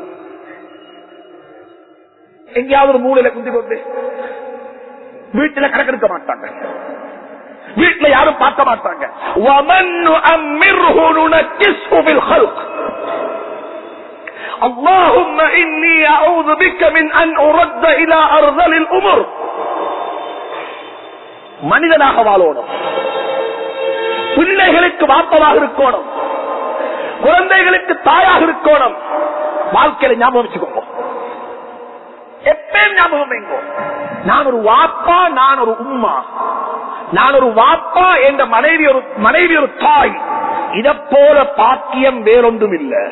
எங்கேயாவது ஒரு மூலையில குந்தி கொண்டு வீட்டுல கணக்கெடுக்க மாட்டாங்க வீட்டுல யாரும் பார்க்க மாட்டாங்க وَمَنْ نُؤَمِّرْهُ نُنَكِّسْهُ فِي الْخَلْقِ اللهم إني أعوذ بك من أن أرد إلى أرذل الأمر மனிதனாக வாழணும் பிள்ளைகளுக்கு வாப்பமாக இருக்கணும் குழந்தைகளுக்கு தாயாக இருக்கணும் வாழ்க்கையில ஞாபகம் வச்சுக்கோங்க எப்பயும் ஞாபகம் வைங்கோ நான் ஒரு வாப்பா நான் ஒரு உம்மா நான் ஒரு வாப்பா என்ற மனைவி ஒரு மனைவி ஒரு தாய் இதை போல பாக்கியம் வேறொன்றும் இல்லை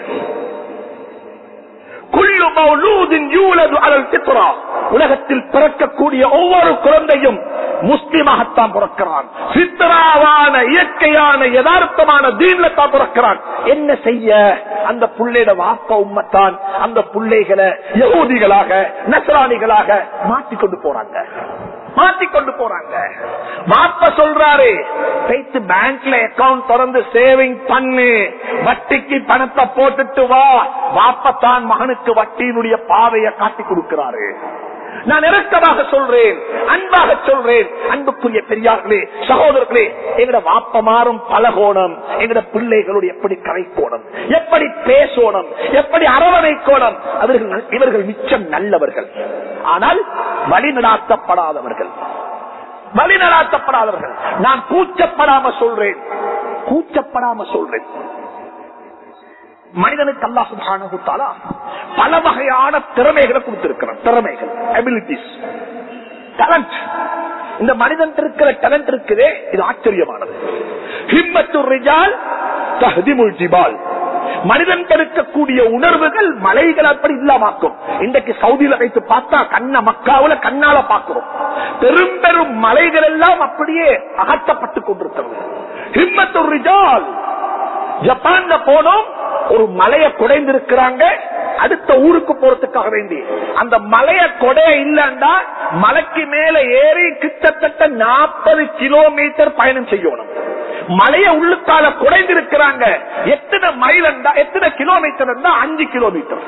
குள்ளு மௌலூதின் யூலது அலல் பித்ரா. உலகத்தில் பிறக்கக்கூடிய ஒவ்வொரு குழந்தையும் முஸ்லிமாகத்தான் பிறக்கிறான் சித்தராவான இயற்கையான யதார்த்தமான தீன்ல தான் பிறக்கிறான் என்ன செய்ய அந்த புள்ளையோட வாப்ப உம்மத்தான் அந்த புள்ளைகளை யகூதிகளாக நசராணிகளாக மாற்றிக்கொண்டு போறாங்க மாத்திக்கொண்டு போறாங்க வாப்ப சொல்றாரு போயிட்டு பேங்க்ல அக்கவுண்ட் திறந்து சேவிங் பண்ணு வட்டிக்கு பணத்தை போட்டுட்டு வா வாப்பத்தான் மகனுக்கு வட்டியினுடைய பாதையை காட்டி கொடுக்கிறாரு நான் இறக்கமாக சொல்றேன் அன்பாக சொல்றேன் அன்புக்குரிய பெரியார்களே சகோதரர்களே எங்கட வாப்பமாறும் பலகோணம் எங்கட பிள்ளைகளோடு எப்படி கரைக்கோணம் எப்படி பேசோணும் எப்படி அரவணைக்கோணம் அவர்கள் இவர்கள் மிச்சம் நல்லவர்கள் ஆனால் வழிநடாத்தப்படாதவர்கள் வழிநடாத்தப்படாதவர்கள் நான் கூச்சப்படாம சொல்றேன் கூச்சப்படாம சொல்றேன் மனிதனுக்கு அல்லா சுபான பல வகையான திறமைகளை கொடுத்திருக்கிறான் திறமைகள் அபிலிட்டிஸ் டேலண்ட் இந்த மனிதன் இருக்கிற டேலண்ட் இருக்குதே இது ஆச்சரியமானது ஹிம்மத்து ரிஜால் தஹ்திமுல் ஜிபால் மனிதன் இருக்கக்கூடிய உணர்வுகள் மலைகள் அப்படி இல்லாமாக்கும் இன்றைக்கு சவுதியில வைத்து பார்த்தா கண்ண மக்காவுல கண்ணால பார்க்கிறோம் பெரும் பெரும் மலைகள் எல்லாம் அப்படியே அகற்றப்பட்டுக் கொண்டிருக்கிறது ஹிம்மத்து ரிஜால் ஜப்பான்ல போனோம் ஒரு மலைய குடைந்திருக்கிறாங்க அடுத்த ஊருக்கு போறதுக்காக வேண்டி அந்த மலைய கொடைய இல்லன்னா மலைக்கு மேல ஏறி கிட்டத்தட்ட நாற்பது கிலோமீட்டர் பயணம் செய்யணும் மலைய உள்ளுக்கால குடைந்திருக்கிறாங்க எத்தனை மைல் இருந்தா எத்தனை கிலோமீட்டர் இருந்தா அஞ்சு கிலோமீட்டர்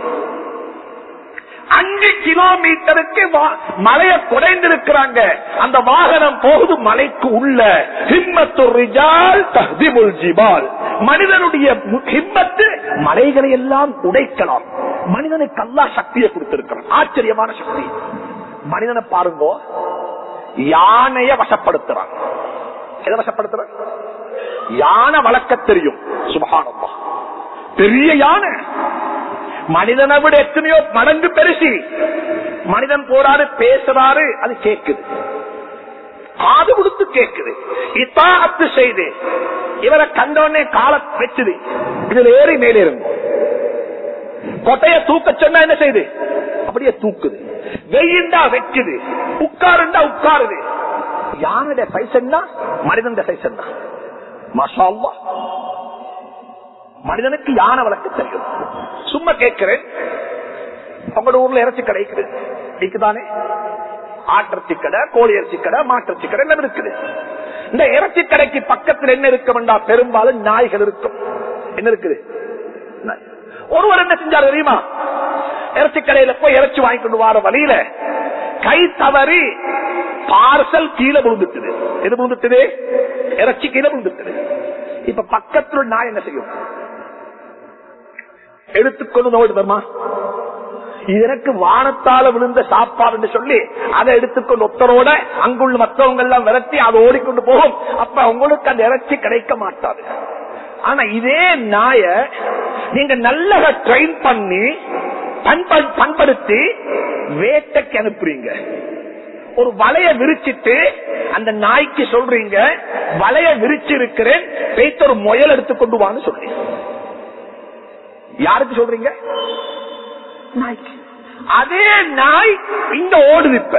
அஞ்சு கிலோமீட்டருக்கு வா- மலைய குடைந்திருக்கிறாங்க அந்த வாகனம் போகுது மலைக்கு உள்ள ஹிம்மத்து ரிஜால் தஹ்திமுல் ஜிபால் மனிதனுடைய மு- ஹிம்மத்து மலைகளை எல்லாம் உடைக்கலாம் மனிதனுக்கு அல்லா சக்தியை கொடுத்திருக்கிறான் ஆச்சரியமான சக்தி மனிதனை பாருங்க யானைய வசப்படுத்துறான் எதை வசப்படுத்துறான் யானை வளர்க்க தெரியும் சுபகானம்மா பெரிய யானை மனிதனை விட எத்தனையோ மடங்கு பெருசி மனிதன் போறாரு பேசுறாரு அது கேக்குது காது கொடுத்து கேக்குது இத்தாத்து செய்து இவரை கண்டோடனே கால வச்சுது இதுல ஏறி மேலே இருக்கும் கொட்டைய தூக்க சொன்னா என்ன செய்யுது அப்படியே தூக்குது வெயிண்டா வைக்குது உட்காருண்டா உட்காருது யானுடைய சைஸ் என்ன மனிதன் சைஸ் என்ன மஷா அல்லாஹ். மனிதனுக்கு யானை வளர்க்க தெரியும் சும்மா கேட்கிறேன் உங்களோட ஊர்ல இறைச்சி கிடைக்குது இருக்குதானே ஆட்டிறச்சி கடை கோழி இறைச்சி கடை மாட்டிறச்சி கடை எல்லாம் இருக்குது இந்த இறைச்சி கடைக்கு பக்கத்தில் என்ன இருக்க வேண்டாம் பெரும்பாலும் நாய்கள் இருக்கும் என்ன இருக்குது நாய். ஒருவர் என்ன செஞ்சார் தெரியுமா இறைச்சி கடையில போய் இறைச்சி வாங்கி கொண்டு வர வழியில கை தவறி பார்சல் கீழே விழுந்துட்டுது எது விழுந்துட்டுது இறைச்சி கீழே விழுந்துட்டுது இப்ப பக்கத்துல நாய் என்ன செய்யும் எடுத்துக்கொண்டு நோடு தர்மா இது எனக்கு வானத்தால விழுந்த சாப்பாடு என்று சொல்லி அதை எடுத்துக்கொண்டு ஒத்தரோட அங்குள்ள மற்றவங்க எல்லாம் விரட்டி அதை ஓடிக்கொண்டு போகும் அப்ப உங்களுக்கு அந்த இறைச்சி கிடைக்க மாட்டாது ஆனா இதே நாய நீங்க நல்ல ட்ரெயின் பண்ணி பண்ப- பண்படுத்தி வேட்டைக்கு அனுப்புறீங்க ஒரு வலைய விரிச்சிட்டு அந்த நாய்க்கு சொல்றீங்க வலைய விரிச்சு இருக்கிறேன் பேய்த்து ஒரு முயல் எடுத்துக்கொண்டு வான்னு சொல்றீங்க யாருக்கு சொல்றீங்க நாய்க்கு அதே நாய் இங்க ஓடுது இப்ப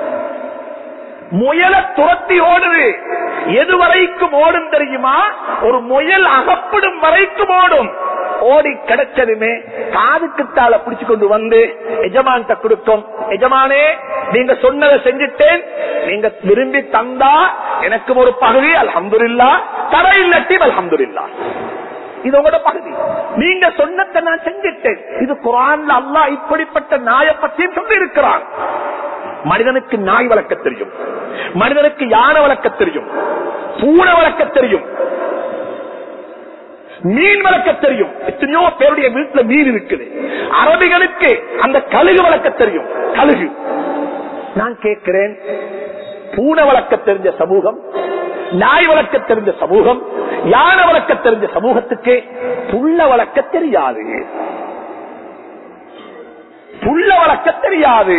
முயலை துரத்தி ஓடுது எது வரைக்கும் ஓடும் தெரியுமா ஒரு முயல் அகப்படும் வரைக்கும் ஓடும் ஓடி கிடைச்சதுமே காதுக்குத்தால பிடிச்சு கொண்டு வந்து எஜமான்கிட்ட கொடுக்கும் எஜமானே நீங்க சொன்னதை செஞ்சுட்டேன் நீங்க விரும்பி தந்தா எனக்கும் ஒரு பகுதி அல்ஹம்துலில்லா தர இல்லட்டி அல்ஹம்துலில்லா இது உங்களோட பகுதி நீங்க சொன்னதை நான் செஞ்சுட்டேன் இது குரான்ல அல்லாஹ் இப்படிப்பட்ட நாயை பற்றியும் சொல்லி இருக்கிறான் மனிதனுக்கு நாய் வளர்க்க தெரியும் மனிதனுக்கு யானை வளர்க்க தெரியும் பூனை வளர்க்க தெரியும் மீன் வளர்க்க தெரியும் எத்தனையோ பேருடைய வீட்டுல மீன் இருக்குது அரபிகளுக்கு அந்த கழுகு வளர்க்க தெரியும் கழுகு நான் கேட்கிறேன் பூனை வளர்க்க தெரிஞ்ச சமூகம் நாய் வளர்க்க தெரிஞ்ச சமூகம் யானை வளர்க்க தெரிஞ்ச சமூகத்துக்கு புள்ள வளர்க்க தெரியாது புள்ள வளர்க்க தெரியாது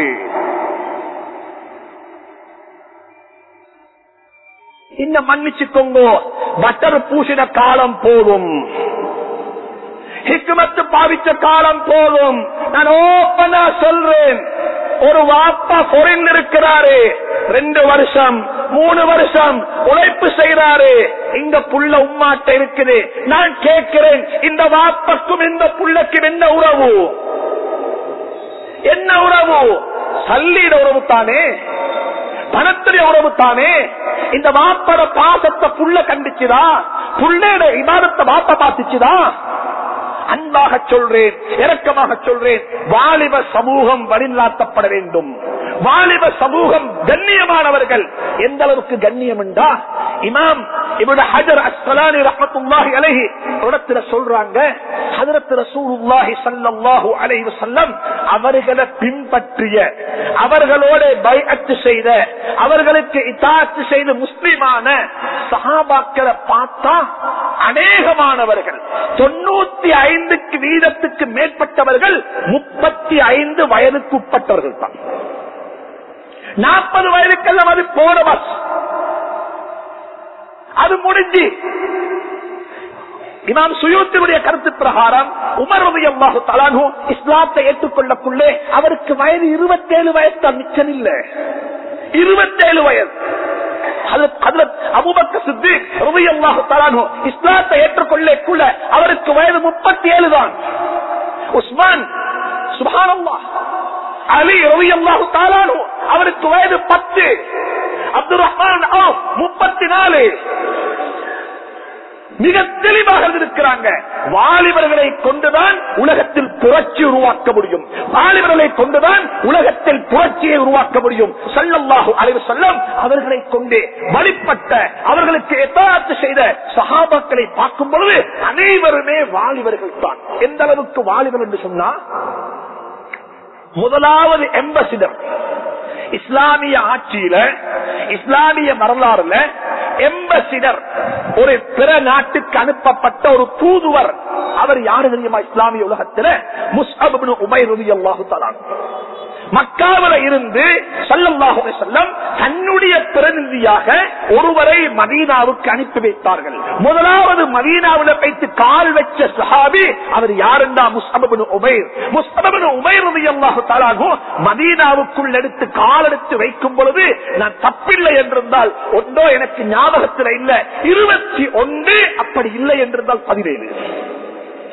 இன்னும் மன்னிச்சுக்கோங்க பட்டர் பூசின காலம் போதும் ஹிக்குமத்து பாவிச்ச காலம் போதும் நான் ஓப்பனா சொல்றேன் ஒரு வாப்பா பொறிந்து இருக்கிறாரு ரெண்டு வருஷம் மூணு வருஷம் உழைப்பு செய்யறாரு இந்த புள்ள உம்மாட்ட இருக்குது நான் கேட்கிறேன் இந்த வாப்பக்கும் இந்த புள்ளக்கும் என்ன உறவு என்ன உறவு சல்லிட உறவு தானே பணத்துடைய உறவு தானே இந்த வாப்பட பாசத்தை புள்ள கண்டிச்சுதா புள்ளையோட இமாதத்தை வாப்ப பார்த்துச்சுதா அன்பாக சொல்றேன் இரக்கமாக சொல்றேன் வாலிப சமூகம் வழிநாட்டப்பட வேண்டும் வாலிப சமூகம் கண்ணியமானவர்கள் எந்த அளவுக்கு கண்ணியம் என்றா இமாம் இவட ஹஜர் அஸ்ஸலானி ரஹ்மத்துல்லாஹி அலைஹி இடத்துல சொல்றாங்க ஹஜரத் ரசூலுல்லாஹி ஸல்லல்லாஹு அலைஹி வஸல்லம் அவர்களை பின்பற்றிய அவர்களோட பைஅத் செய்த அவர்களுக்கு இத்தாத்து செய்த முஸ்லிமான சஹாபாக்களை பார்த்தா அநேகமானவர்கள் தொண்ணூத்தி ஐந்துக்கு வீதத்துக்கு மேற்பட்டவர்கள் முப்பத்தி ஐந்து வயதுக்கு உட்பட்டவர்கள் தான் நாற்பது வயதுக்கெல்லாம் அது போன பஸ் அது முடிஞ்சு இமாம் சுயூத்தினுடைய கருத்து பிரகாரம் உமர் அல்லாஹு தலானு இஸ்லாத்தை ஏற்றுக்கொள்ளக்குள்ளே அவருக்கு வயது இருபத்தேழு வயசு தான் மிச்சம் இல்ல இருபத்தேழு வயது அபுபக்க சித்தி அல்லாஹு தலானு இஸ்லாத்தை ஏற்றுக்கொள்ளக்குள்ள அவருக்கு வயது முப்பத்தி ஏழு தான் உஸ்மான் சுபானல்லா அலி ரவி அல்லாஹு தாலானு அவருக்கு வயது பத்து அப்துல் ரஹ்மான் முப்பத்தி நாலு மிக தெளிவாக இருக்கிறாங்க வாலிபர்களை கொண்டுதான் உலகத்தில் புரட்சி உருவாக்க முடியும் வாலிபர்களை கொண்டுதான் உலகத்தில் புரட்சியை உருவாக்க முடியும் சல்லல்லாஹு அலைவு செல்லம் அவர்களை கொண்டு வழிபட்ட அவர்களுக்கு எத்தாத்து செய்த சகாபாக்களை பார்க்கும் பொழுது அனைவருமே வாலிபர்கள் தான் எந்த அளவுக்கு வாலிபர் என்று சொன்னா முதலாவது எம்பசிடர் இஸ்லாமிய ஆட்சியில இஸ்லாமிய வரலாறுல எம்பசிடர் ஒரு பிற நாட்டுக்கு அனுப்பப்பட்ட ஒரு தூதுவர் அவர் யாரு தெரியுமா இஸ்லாமிய உலகத்துல முஸ்அப் உமைர் ரலியல்லாஹு தஆலா மக்காவில இருந்து சல்லல்லாஹு அலைஹி வஸல்லம் தன்னுடைய பிரதிநிதியாக ஒருவரை மதீனாவுக்கு அனுப்பி வைத்தார்கள் முதலாவது மதீனாவில் வைத்து கால் வச்ச சஹாபி அவர் யாருண்டா முஸ்அபின் உமைர் முஸ்அபின் உமைர் ரலியல்லாஹு தஆலா மதீனாவுக்குள் எடுத்து கால் எடுத்து வைக்கும் பொழுது நான் தப்பில்லை என்றிருந்தால் ஒன்றோ எனக்கு ஞாபகத்தில் இல்ல இருபத்தி ஒன்று அப்படி இல்லை என்றிருந்தால் பதினேழு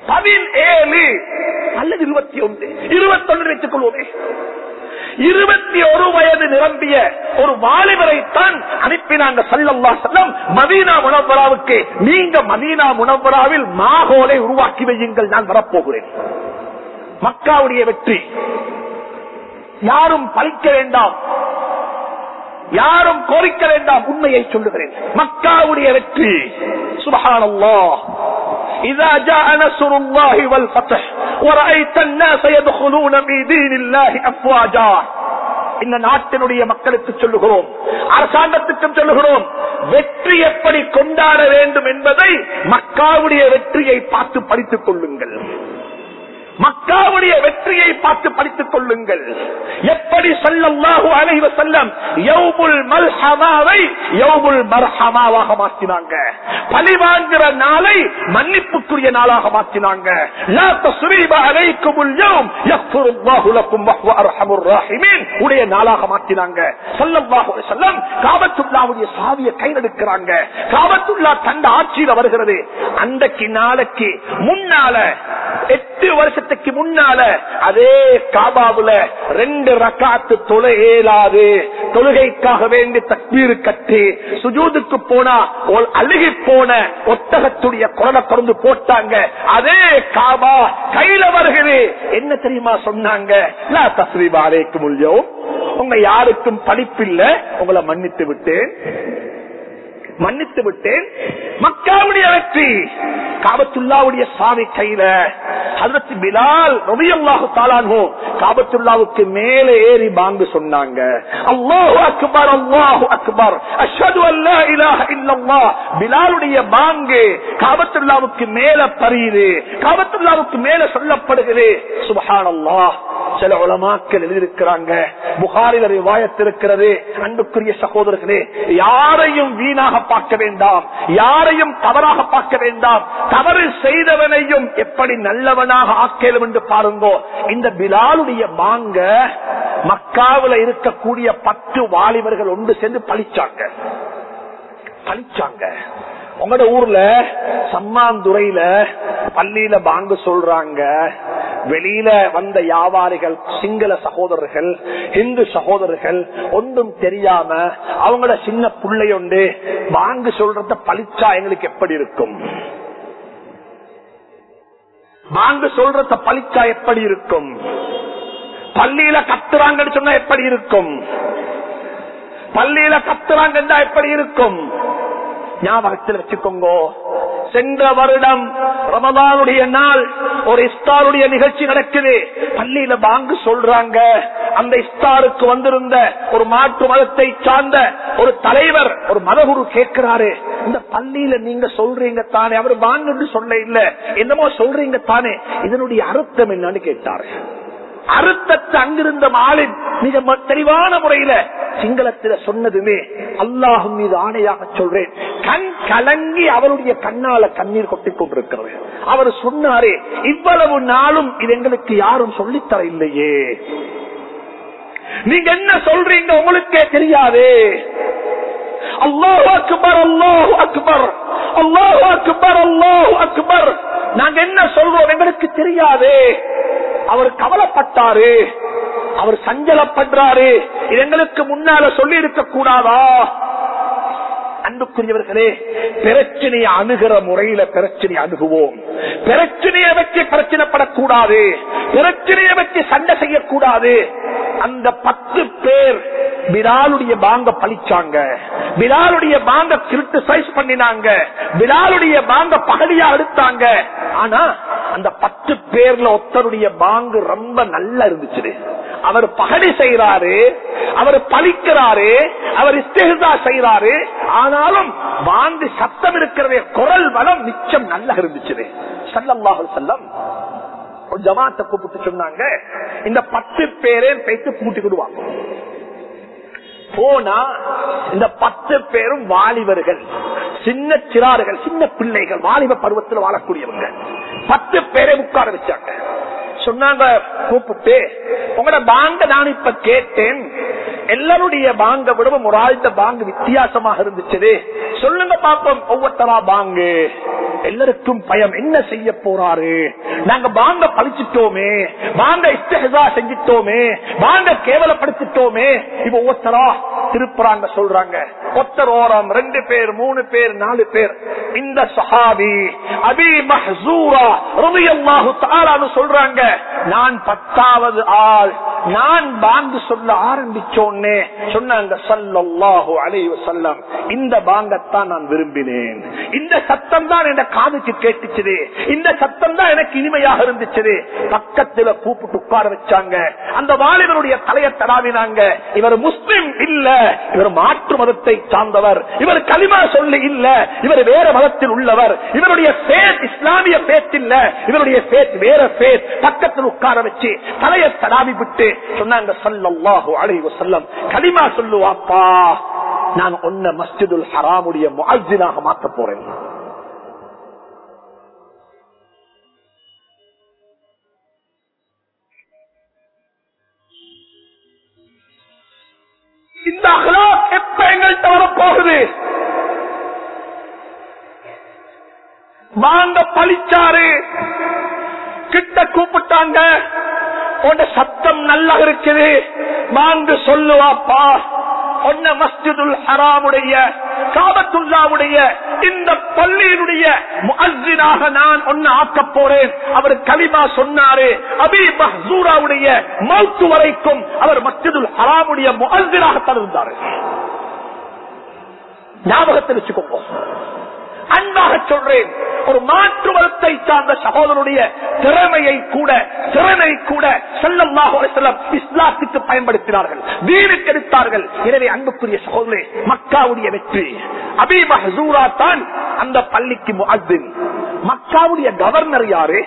பதினேழு அல்லது இருபத்தி ஒன்று இருபத்தொன்று வைத்துக் கொள்வோமே இருபத்தி ஒரு வயது நிரம்பிய ஒரு வாலிபரைத்தான் அனுப்பினாங்க சல்லல்லா செல்லம் மதீனா முனவராவுக்கு நீங்க மதீனா முனவராவில் மாகோலை உருவாக்கி வையுங்கள் நான் வரப்போகிறேன் மக்காவுடைய வெற்றி யாரும் பழிக்க வேண்டாம் யாரும் கோரிக்க வேண்டாம் உண்மையை சொல்லுகிறேன் மக்காவுடைய வெற்றி சுபஹானல்லா إذا جاء نصر الله والفتح ورأيت الناس يدخلون في دين الله أفواجا இந்த நாட்டினுடைய மக்களுக்கு சொல்லுகிறோம் அரசாங்கத்துக்கும் சொல்லுகிறோம் வெற்றி எப்படி கொண்டாட வேண்டும் என்பதை மக்காவுடைய வெற்றியை பார்த்து படித்துக் கொள்ளுங்கள் மக்காவுடைய வெற்றியை பார்த்து படித்துக் கொள்ளுங்கள் எப்படி சொல்லல்லாஹு அலைவ செல்லம் யவுமுல் மல்ஹமாவை யவுமுல் மர்ஹமாவாக மாற்றினாங்க பழி வாங்குற நாளை மன்னிப்புக்குரிய நாளாக மாற்றினாங்க லா தஸ்ரீப அலைக்குமுல் யௌம் யக்ஃபிருல்லாஹு லக்கும் வஹுவ அர்ஹமுர் ராஹிமீன் உடைய நாளாக மாற்றினாங்க ஸல்லல்லாஹு அலைஹி வஸல்லம் காபத்துல்லாஹ்வுடைய சாவியை கையிலெடுக்கிறாங்க காபத்துல்லா தந்த ஆட்சியில வருகிறது அன்றைக்கு நாளைக்கு முன்னால எட்டு வருஷத்துக்கு முன்னால அதே காபாவுல ரெண்டு ரக்காத்து தொலை இயலாது தொழுகைக்காக வேண்டி தக்பீர் கட்டி சுஜூதுக்கு போனா ஒரு அழுகி போன ஒட்டகத்துடைய குரலை திறந்து போட்டாங்க அதே காபா கையில வருகிறது என்ன தெரியுமா சொன்னாங்க லா தஸ்ரீபா அலைக்கும் உள்யோம் உங்க யாருக்கும் படிப்பில்ல உங்களை மன்னித்து விட்டேன் மன்னித்து விட்டேன் மக்காவுடைய வெற்றி காபத்துல்லாவுடைய சாமி கையில அதற்கு பிலால் ரபியல்லாஹு தாலானோ காபத்துல்லாவுக்கு மேலே ஏறி பாங்கு சொன்னாங்க அல்லாஹு அக்பர் அல்லாஹு அக்பர் அஷ்ஹது அல்லா இலாஹ இல்லல்லாஹ் பிலாலுடைய பாங்கு காபத்துல்லாவுக்கு மேல பரியுது காபத்துல்லாவுக்கு மேல சொல்லப்படுகிறது சுபஹானல்லாஹ் சில உலமாக்கள் எழுதியிருக்கிறாங்க புகாரில் ரிவாயத் இருக்கிறது அன்புக்குரிய சகோதரர்களே யாரையும் வீணாக பார்க்க வேண்டாம் யாரையும் தவறாக பார்க்க வேண்டாம் தவறு செய்தவனையும் எப்படி நல்லவனாக ஆக்கலும் என்று பாருங்கோ இந்த பிலாலுடைய மாங்க மக்காவில இருக்கக்கூடிய பத்து வாலிபர்கள் ஒன்று சேர்ந்து பழிச்சாங்க பழிச்சாங்க உங்களோட ஊர்ல சம்மாந்துறையில பள்ளியில பாங்கு சொல்றாங்க வெளியில வந்த வியாபாரிகள் சிங்கள சகோதரர்கள் இந்து சகோதரர்கள் ஒன்றும் தெரியாம அவங்களோட சின்ன பிள்ளையொண்டு பாங்கு சொல்றத பழிச்சா எங்களுக்கு எப்படி இருக்கும் பாங்கு சொல்றத பழிச்சா எப்படி இருக்கும் பள்ளியில கத்துறாங்கன்னு சொன்னா எப்படி இருக்கும் பள்ளியில கத்துறாங்கன்னா எப்படி இருக்கும் ஞாபகத்தில் வச்சுக்கோங்க சென்ற வருடம் ரமதானுடைய நாள் ஒரு இஸ்தாருடைய நிகழ்ச்சி நடக்குது பள்ளியில பாங்கு சொல்றாங்க அந்த இஸ்தாருக்கு வந்திருந்த ஒரு மாற்று மதத்தை சார்ந்த ஒரு தலைவர் ஒரு மதகுரு கேட்கிறாரு இந்த பள்ளியில நீங்க சொல்றீங்க தானே அவர் பாங்குன்னு சொல்ல இல்ல என்னமோ சொல்றீங்க தானே இதனுடைய அர்த்தம் என்னன்னு கேட்டாரு அறுத்தத்தை அங்கிருந்த மாலின் மிக ம- தெளிவான முறையில சிங்களத்தில சொன்னதுமே அல்லாஹும் மீது ஆணையாக சொல்றேன் கண் கலங்கி அவருடைய கண்ணால கண்ணீர் கொட்டிக் கொண்டிருக்கிறது அவர் சொன்னாரே இவ்வளவு நாளும் இது எங்களுக்கு யாரும் சொல்லித்தர இல்லையே நீங்க என்ன சொல்றீங்க உங்களுக்கே தெரியாது அல்லாஹ் அக்பர் அல்லாஹ் அக்பர் அல்லாஹ் அக்பர் அல்லாஹ் அக்பர் நாங்க என்ன சொல்றோம் எங்களுக்கு தெரியாது அவர் கவலைப்பட்டாரு அவர் சஞ்சலப்படுறாரு இது எங்களுக்கு முன்னால சொல்லி இருக்க கூடாதா அன்புக்குரியவர்களே பிரச்சனையை அணுகிற முறையில பிரச்சனை அணுகுவோம் பிரச்சனையை வச்சு பிரச்சனைப்படக்கூடாது பிரச்சனையை வச்சு சண்டை செய்யக்கூடாது அந்த பத்து பேர் பிலாலுடைய பாங்க பழிச்சாங்க பிலாலுடைய பாங்க கிரிட்டிசைஸ் பண்ணினாங்க பிலாலுடைய பாங்க பகடியா எடுத்தாங்க ஆனா அந்த பத்து பேர்ல ஒருத்தருடைய பாங்கு ரொம்ப நல்லா இருந்துச்சு அவர் பகடி செய்யறாரு அவர் பழிக்கிறாரு அவர் இஸ்தேகா செய்யறாரு ஆனாலும் வாந்தி சத்தம் இருக்கிறதே குரல் வளம் மிச்சம் நல்லா இருந்துச்சு சல்லல்லாஹு செல்லம் ஒரு ஜமாத்தை கூப்பிட்டு சொன்னாங்க இந்த பத்து பேரே பேசி கூட்டிக்கிடுவாங்க போனா இந்த பத்து பேரும் வாலிபர்கள் சின்ன சிறார்கள் சின்ன பிள்ளைகள் வாலிப பருவத்தில் வாழக்கூடியவங்க பத்து பேரை உட்கார வச்சாங்க சொன்னாங்க கூப்பிட்டு உங்களோட பாங்க நான் இப்ப கேட்டேன் எல்லாருடைய பாங்க விடவும் ஒரு ஆழ்ந்த பாங்கு வித்தியாசமாக இருந்துச்சு சொல்லுங்க பாப்போம் ஒவ்வொருத்தரா பாங்கு எல்லாருக்கும் பயம் என்ன செய்ய போறாரு நாங்க பாங்க பழிச்சிட்டோமே பாங்க இஷ்டா செஞ்சிட்டோமே பாங்க கேவலப்படுத்திட்டோமே இப்ப ஒவ்வொருத்தரா திருப்புறாங்க சொல்றாங்க ஒத்தர் ஓரம் ரெண்டு பேர் மூணு பேர் நாலு பேர் இந்த சஹாபி அபி மஹூரா ரபியல்லாஹு தாலான்னு சொல்றாங்க நான் பத்தாவது ஆள் நான் பாங்கு சொல்ல ஆரம்பிச்சோன்னே சொன்னாங்க சல்லல்லாஹு அலைஹி வஸல்லம் இந்த பாங்கத்தான் நான் விரும்பினேன் இந்த சத்தம் தான் என் காதுக்கு கேட்டுச்சு இந்த சத்தம் தான் எனக்கு இனிமையாக இருந்துச்சு பக்கத்துல கூப்பிட்டு உட்கார வச்சாங்க அந்த வாலிபருடைய தலையை தடாவினாங்க இவர் முஸ்லிம் இல்ல இவர் மாற்று மதத்தை சார்ந்தவர் இவர் களிமா சொல்லி இல்ல இவர் வேற மதத்தில் உள்ளவர் இவருடைய பேத் இஸ்லாமிய பேத் இல்ல இவருடைய பேத் வேற பேத் பக்கத்தில் உட்கார வச்சு தலையை தடாவி விட்டு சொன்னாங்க சல்லல்லாஹு அலைஹி வஸல்லம் களிமா சொல்லுவாப்பா நான் ஒன்ன மஸ்ஜிதுல் ஹராமுடைய முஅஜ்ஜினாக மாத்த போறேன் இந்த அகலாக் எப்ப எங்கள்கிட்ட வரப்போகுது வாங்க பழிச்சாரு கிட்ட கூப்பிட்டாங்க உன்ன சத்தம் நல்லா இருக்குது வாங்க சொல்லுவாப்பா ஒன்ன மஸ்ஜிதுல் ஹராமுடைய காபத்துல்லாவுடைய இந்த பள்ளியினுடைய முஅஜ்ஜினாக நான் ஒன்னு ஆக்க போறேன் அவர் கலிமா சொன்னாரு அபி மஹூராவுடைய மௌத்து வரைக்கும் அவர் மஸ்ஜிதுல் ஹராமுடைய முஅஜ்ஜினாக தருந்தாரு ஞாபகத்தில் வச்சுக்கோங்க அன்பாக சொல்றேன் ஒரு மாற்று மதத்தை சார்ந்த சகோதரனுடைய திறமையை கூட திறனை கூட செல்லமாக செல்லம் இஸ்லாத்துக்கு பயன்படுத்தினார்கள் வீணுக்கு எடுத்தார்கள் எனவே அன்புக்குரிய சகோதரே மக்காவுடைய வெற்றி அபி மஹூரா தான் அந்த பள்ளிக்கு முஅத்தின் மக்காவுடைய கவர்னர் யாரு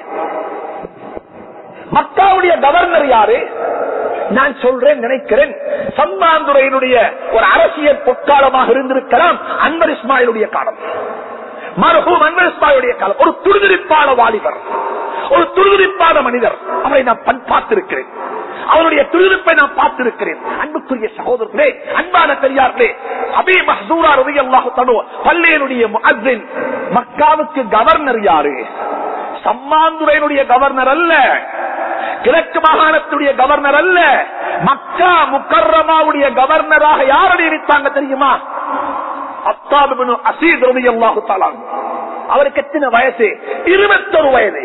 மக்காவுடைய கவர்னர் யாரு நான் சொல்றேன் நினைக்கிறேன் சம்மாந்துறையினுடைய ஒரு அரசியல் பொற்காலமாக இருந்திருக்கலாம் அன்வர் இஸ்மாயிலுடைய காலம் மருகும் அன்வர் இஸ்மாயிலுடைய காலம் ஒரு துருதுரிப்பான வாலிபர் ஒரு துருதுரிப்பான மனிதர் அவரை நான் பண் பார்த்திருக்கிறேன் அவருடைய துருதுப்பை நான் பார்த்திருக்கிறேன் அன்புக்குரிய சகோதரர்களே அன்பான பெரியார்களே அபி மஹூரா ரவி அல்லாஹு தனு பள்ளியனுடைய முஅத்தின் மக்காவுக்கு கவர்னர் யாரு சம்மாந்துறையினுடைய கவர்னர் அல்ல கிழக்கு மாகாணத்துடைய கவர்னர் அல்ல மக்கா முக்கர்ரமாவுடைய கவர்னராக யார் நியமித்தாங்க தெரியுமா அத்தாபு அசீத் ரவி அல்லாஹு அவருக்கு எத்தனை வயசு இருபத்தொரு வயது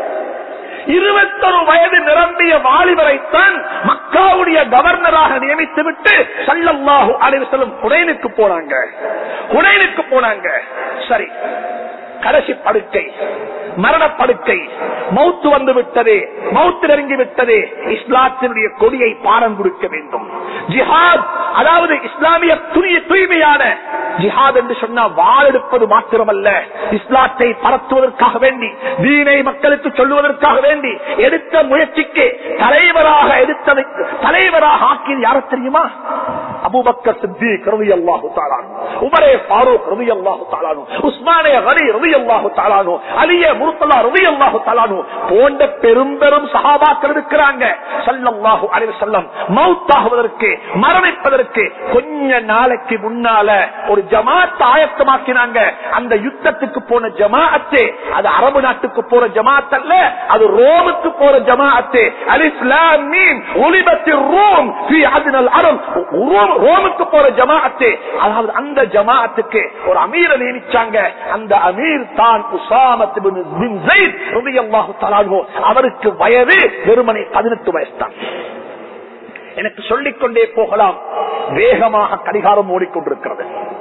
இருபத்தொரு வயது நிரம்பிய வாலிபரைத்தான் மக்காவுடைய கவர்னராக நியமித்து விட்டு சல்லல்லாஹு அலைவசல்லம் குடைனுக்கு போனாங்க குடைனுக்கு போனாங்க சரி கடைசி படுக்கை மரணப்படுக்கை மௌத்து வந்து விட்டது மௌத்து நெருங்கி விட்டது இஸ்லாத்தினுடைய கொடியை பாரம் கொடுக்க வேண்டும் ஜிஹாத் அதாவது இஸ்லாமிய துணிய தூய்மையான ஜிஹாத் என்று சொன்னா வாள் எடுப்பது மாத்திரமல்ல இஸ்லாத்தை பரத்துவதற்காக வேண்டி தீனை மக்களுக்கு சொல்லுவதற்காக வேண்டி எடுத்த முயற்சிக்கு தலைவராக எடுத்ததை தலைவராக ஆக்கியது யார தெரியுமா அபுபக்கர் சித்திக் ரவி அல்லாஹு தாலானு உமரே ஃபாரூக் ரவி அல்லாஹு தாலானு உஸ்மானே ஹரி ரவி அல்லாஹு தாலானு அலிய முருத்தலா ரவி அல்லாஹு தாலானு போன்ற பெரும் பெரும் சகாபாக்கள் இருக்கிறாங்க சல்லல்லாஹு அலைஹி வஸல்லம் மௌத்தாகுவதற்கு மரணிப்பதற்கு கொஞ்ச நாளைக்கு முன்னால ஒரு ஜமாத் ஆயத்தமாக்கினாங்க அந்த யுத்தத்துக்கு போன ஜமாஅத்து அது அரபு நாட்டுக்கு போற ஜமாத் அல்ல அது ரோமுக்கு போற ஜமாஅத்து அலிஸ்லாம் மீன் ஒலிபத்தில் ரோம் ஃபீ அத்னல் அரப் ரோம் ரோமுக்கு போற ஜமாஅத்து அதாவது அந்த ஜமாஅத்துக்கு ஒரு அமீரை நியமிச்சாங்க அந்த அமீர் தான் உசாமத் பின் ஸைத் ரலியல்லாஹு தஆலா அன்ஹு. அவருக்கு வயது வெறுமனே 18 வயசு தான் எனக்கு சொல்லிக் கொண்டே போகலாம் வேகமாக கடிகாரம் ஓடிக்கொண்டிருக்கிறது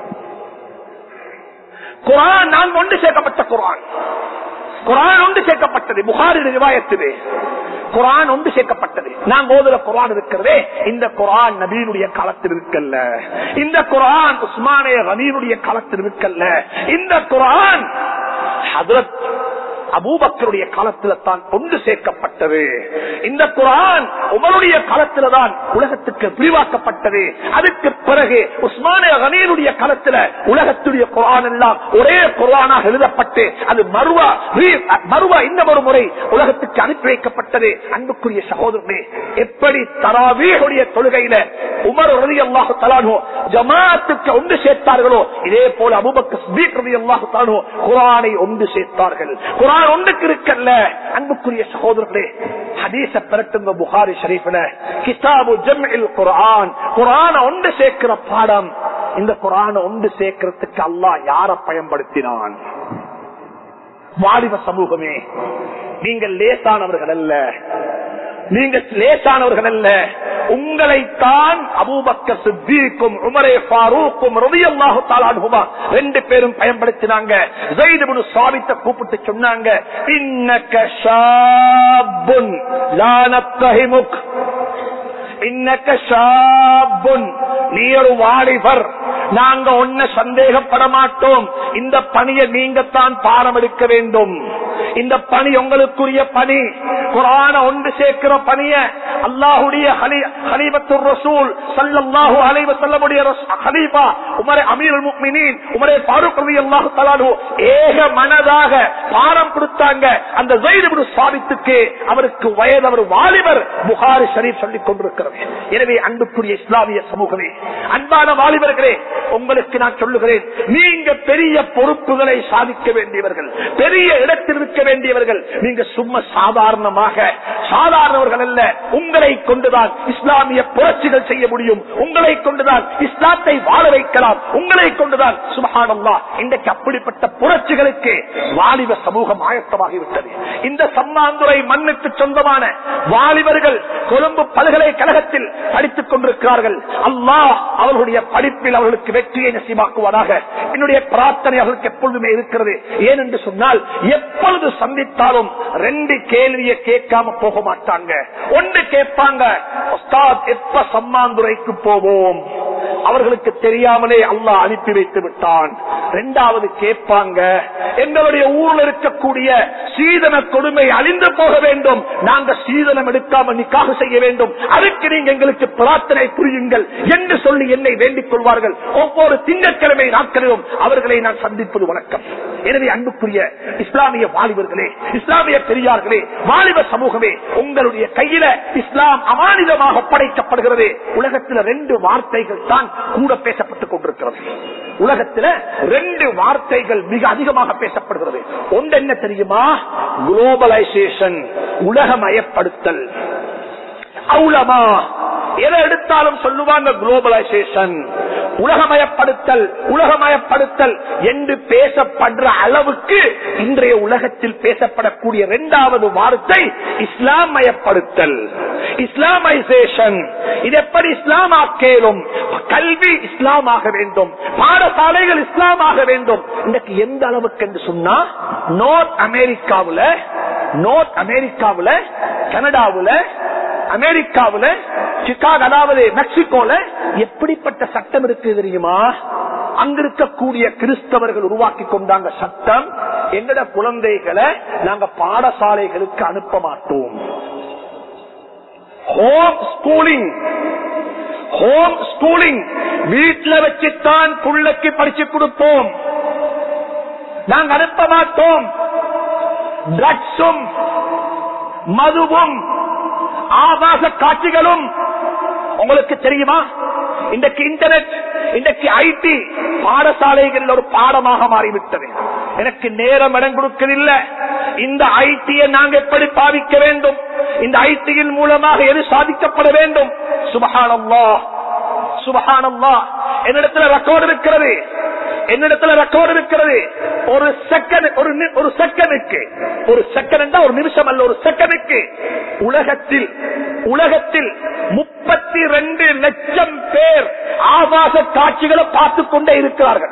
குரான் நான் ஒன்று சேர்க்கப்பட்ட குரான் குரான் ஒன்று சேர்க்கப்பட்டது புகாரி ரிவாயத்திலே குரான் ஒன்று சேர்க்கப்பட்டது நான் ஓதுற குரான் இருக்கிறதே இந்த குரான் நபீனுடைய காலத்தில் இருக்கல்ல இந்த குரான் உஸ்மானே ரனீனுடைய காலத்தில் இருக்கல்ல இந்த குரான் ஹதரத் அபூபக்கருடைய காலத்தில் தான் ஒன்று சேர்க்கப்பட்ட இறக்கப்பட்டது இந்த குரான் உமருடைய காலத்துல தான் உலகத்துக்கு விரிவாக்கப்பட்டது அதுக்கு பிறகு உஸ்மானிய கனீருடைய காலத்துல உலகத்துடைய குரான் எல்லாம் ஒரே குரானாக எழுதப்பட்டு அது மருவா ரீ- மருவா இந்த ஒரு முறை உலகத்துக்கு அனுப்பி வைக்கப்பட்டது அன்புக்குரிய சகோதரனே எப்படி தராவீகளுடைய தொழுகையில உமர் ரதி அல்லாஹு தலானோ ஜமாத்துக்கு ஒன்று சேர்த்தார்களோ இதே போல அபுபக்க ஸ்பீக் ரதி அல்லாஹு தலானோ குரானை ஒன்று சேர்த்தார்கள் குரான் ஒன்றுக்கு இருக்கல்ல அன்புக்குரிய சகோதரர்களே ஹதீச பெறட்டுங்க புகாரி ஷரீஃப்ல கிதாபு ஜம்இல் குர்ஆன் குரான ஒன்று சேர்க்கிற பாடம் இந்த குரான ஒன்று சேர்க்கிறதுக்கு அல்லாஹ் யார பயன்படுத்தினான் வாலிப சமூகமே நீங்கள் லேசானவர்கள் அல்ல நீங்கள் லேசானவர்கள் அல்ல உங்களைத்தான் அபூபக்க சித்திக்கும் உமரே ஃபாரூக்கும் ரலியல்லாஹு தஆலா அன்ஹுமா ரெண்டு பேரும் பயன்படுத்தினாங்க ஸைத் இப்னு சாபித்த கூப்பிட்டு சொன்னாங்க இன்னக ஷாபுன் லா நத்தஹிமுக் இன்னக்க ஷாபுன் நீ ஒரு வாலிபர் நாங்க ஒன்ன சந்தேகப்பட மாட்டோம் இந்த பணியை நீங்கத்தான் பாரம் எடுக்க வேண்டும் இந்த பணி உங்களுக்குரிய பணி குரான ஒன்று சேர்க்கிற பணிய அல்லாஹுடைய ஹலீபத்து ரசூல் சல்லல்லாஹு அலைஹி வஸல்லமுடைய ஹலீஃபா உமரே அமீருல் முஃமினீன் உமரே ஃபாரூக் ரலியல்லாஹு தஆலா ஏக மனதாக பாரம் கொடுத்தாங்க அந்த ஸைத் இப்னு சாபித்துக்கு அவருக்கு வயது அவர் வாலிபர் புகாரி ஷரீஃப் சொல்லிக் கொண்டிருக்கிறது எனவே அன்புக்குரிய இஸ்லாமிய சமூகமே அன்பான வாலிபர்களே உங்களுக்கு நான் சொல்லுகிறேன் நீங்க பெரிய பொறுப்புகளை சாதிக்க வேண்டியவர்கள் பெரிய இடத்தில் இருக்க வேண்டியவர்கள் நீங்க சும்மா சாதாரணமாக சாதாரணவர்கள் அல்ல உங்களை கொண்டுதான் இஸ்லாமிய புரட்சிகள் செய்ய முடியும் உங்களை கொண்டுதான் இஸ்லாத்தை வாழ வைக்கலாம் உங்களை கொண்டுதான் சுபஹானல்லா இன்றைக்கு அப்படிப்பட்ட புரட்சிகளுக்கு வாலிப சமூகம் ஆயத்தமாகிவிட்டது இந்த சம்மாந்துறை மண்ணுக்கு சொந்தமான வாலிபர்கள் கொழும்பு பல்கலைக்கழகத்தில் படித்துக் கொண்டிருக்கிறார்கள் அல்லாஹ் அவர்களுடைய படிப்பில் அவர்களுக்கு வெற்றியை நசிவாக்குவதாக என்னுடைய பிரார்த்தனை அவர்களுக்கு எப்பொழுதுமே இருக்கிறது ஏனென்று சொன்னால் எப்பொழுது சந்தித்தாலும் ரெண்டு கேள்வியை கேட்காம போக மாட்டாங்க ஒன்று கேட்பாங்க "உஸ்தாத், எப்ப சம்மாந்துறைக்கு போவோம் அவர்களுக்கு தெரியாமலே அல்லாஹ் அனுப்பி வைத்து விட்டான் இரண்டாவது கேட்பாங்க எங்களுடைய ஊர்ல இருக்கக்கூடிய சீதன கொடுமை அழிந்து போக வேண்டும் நாங்க சீதனம் எடுக்காம நிக்காக செய்ய வேண்டும் அதுக்கு நீங்க எங்களுக்கு பிரார்த்தனை புரியுங்கள் என்று சொல்லி என்னை வேண்டிக் கொள்வார்கள் ஒவ்வொரு திங்கட்கிழமை நாட்களிலும் அவர்களை நான் சந்திப்பது வணக்கம் எனவே அன்புக்குரிய இஸ்லாமிய வாலிபர்களே இஸ்லாமிய பெரியார்களே வாலிப சமூகமே உங்களுடைய கையில இஸ்லாம் அமானிதமாக படைக்கப்படுகிறது உலகத்தில் ரெண்டு வார்த்தைகள் தான் கூட பேசப்பட்டுக் கொண்டிருக்கிறது உலகத்தில் ரெண்டு வார்த்தைகள் மிக அதிகமாக பேசப்படுகிறது ஒன்று என்ன தெரியுமா குளோபலைசேஷன் உலகமயப்படுத்தல் அவுலமா எதை எடுத்தாலும் சொல்லுவாங்க குளோபலைசேஷன் உலகமயப்படுத்தல் உலகமயப்படுத்தல் என்று பேசப்படுற அளவுக்கு இன்றைய உலகத்தில் பேசப்படக்கூடிய இரண்டாவது வார்த்தை இஸ்லாமயப்படுத்தல் இஸ்லாமைசேஷன் இது எப்படி இஸ்லாமாக்கேலும் கல்வி இஸ்லாமாக வேண்டும் பாடசாலைகள் இஸ்லாமாக வேண்டும் இன்னைக்கு எந்த அளவுக்கு என்று சொன்னா நோர்த் அமெரிக்காவுல நோர்த் அமெரிக்காவுல கனடாவுல அமெரிக்காவுல சிக்காகோ அதாவது மெக்சிகோல எப்படிப்பட்ட சட்டம் இருக்கு தெரியுமா அங்க இருக்கக்கூடிய கிறிஸ்தவர்கள் உருவாக்கி கொண்டாங்க சட்டம் எங்கட குழந்தைகளை நாங்க பாடசாலைகளுக்கு அனுப்ப மாட்டோம் ஹோம் ஸ்கூலிங் ஹோம் ஸ்கூலிங் வீட்டில் வச்சுத்தான் புள்ளைக்கு படிச்சு கொடுப்போம் நாங்க அனுப்ப மாட்டோம் ட்ரக்ஸும் மதுவும் ஆபாச காட்சிகளும் உங்களுக்கு தெரியுமா இன்றைக்கு இன்டர்நெட் இன்றைக்கு ஐடி பாடசாலைகளில் ஒரு பாடமாக மாறிவிட்டது எனக்கு நேரம் இடம் கொடுக்கவில்லை இந்த ஐடியை நாங்க எப்படி பாவிக்க வேண்டும் இந்த ஐடியின் மூலமாக எது சாதிக்கப்பட வேண்டும் சுபகானம்மா சுபகானம்மா என்னிடத்துல ரெக்கார்டு இருக்கிறது என்னிடத்துல ரெக்கார்டு இருக்கிறது ஒரு செகண்ட் ஒரு நி- ஒரு செகண்டுக்கு ஒரு செகண்ட் ஒரு நிமிஷம் அல்ல ஒரு செகண்டுக்கு உலகத்தில் உலகத்தில் முப்பத்தி ரெண்டு லட்சம் பேர் ஆபாச காட்சிகளை பார்த்துக் கொண்டே இருக்கிறார்கள்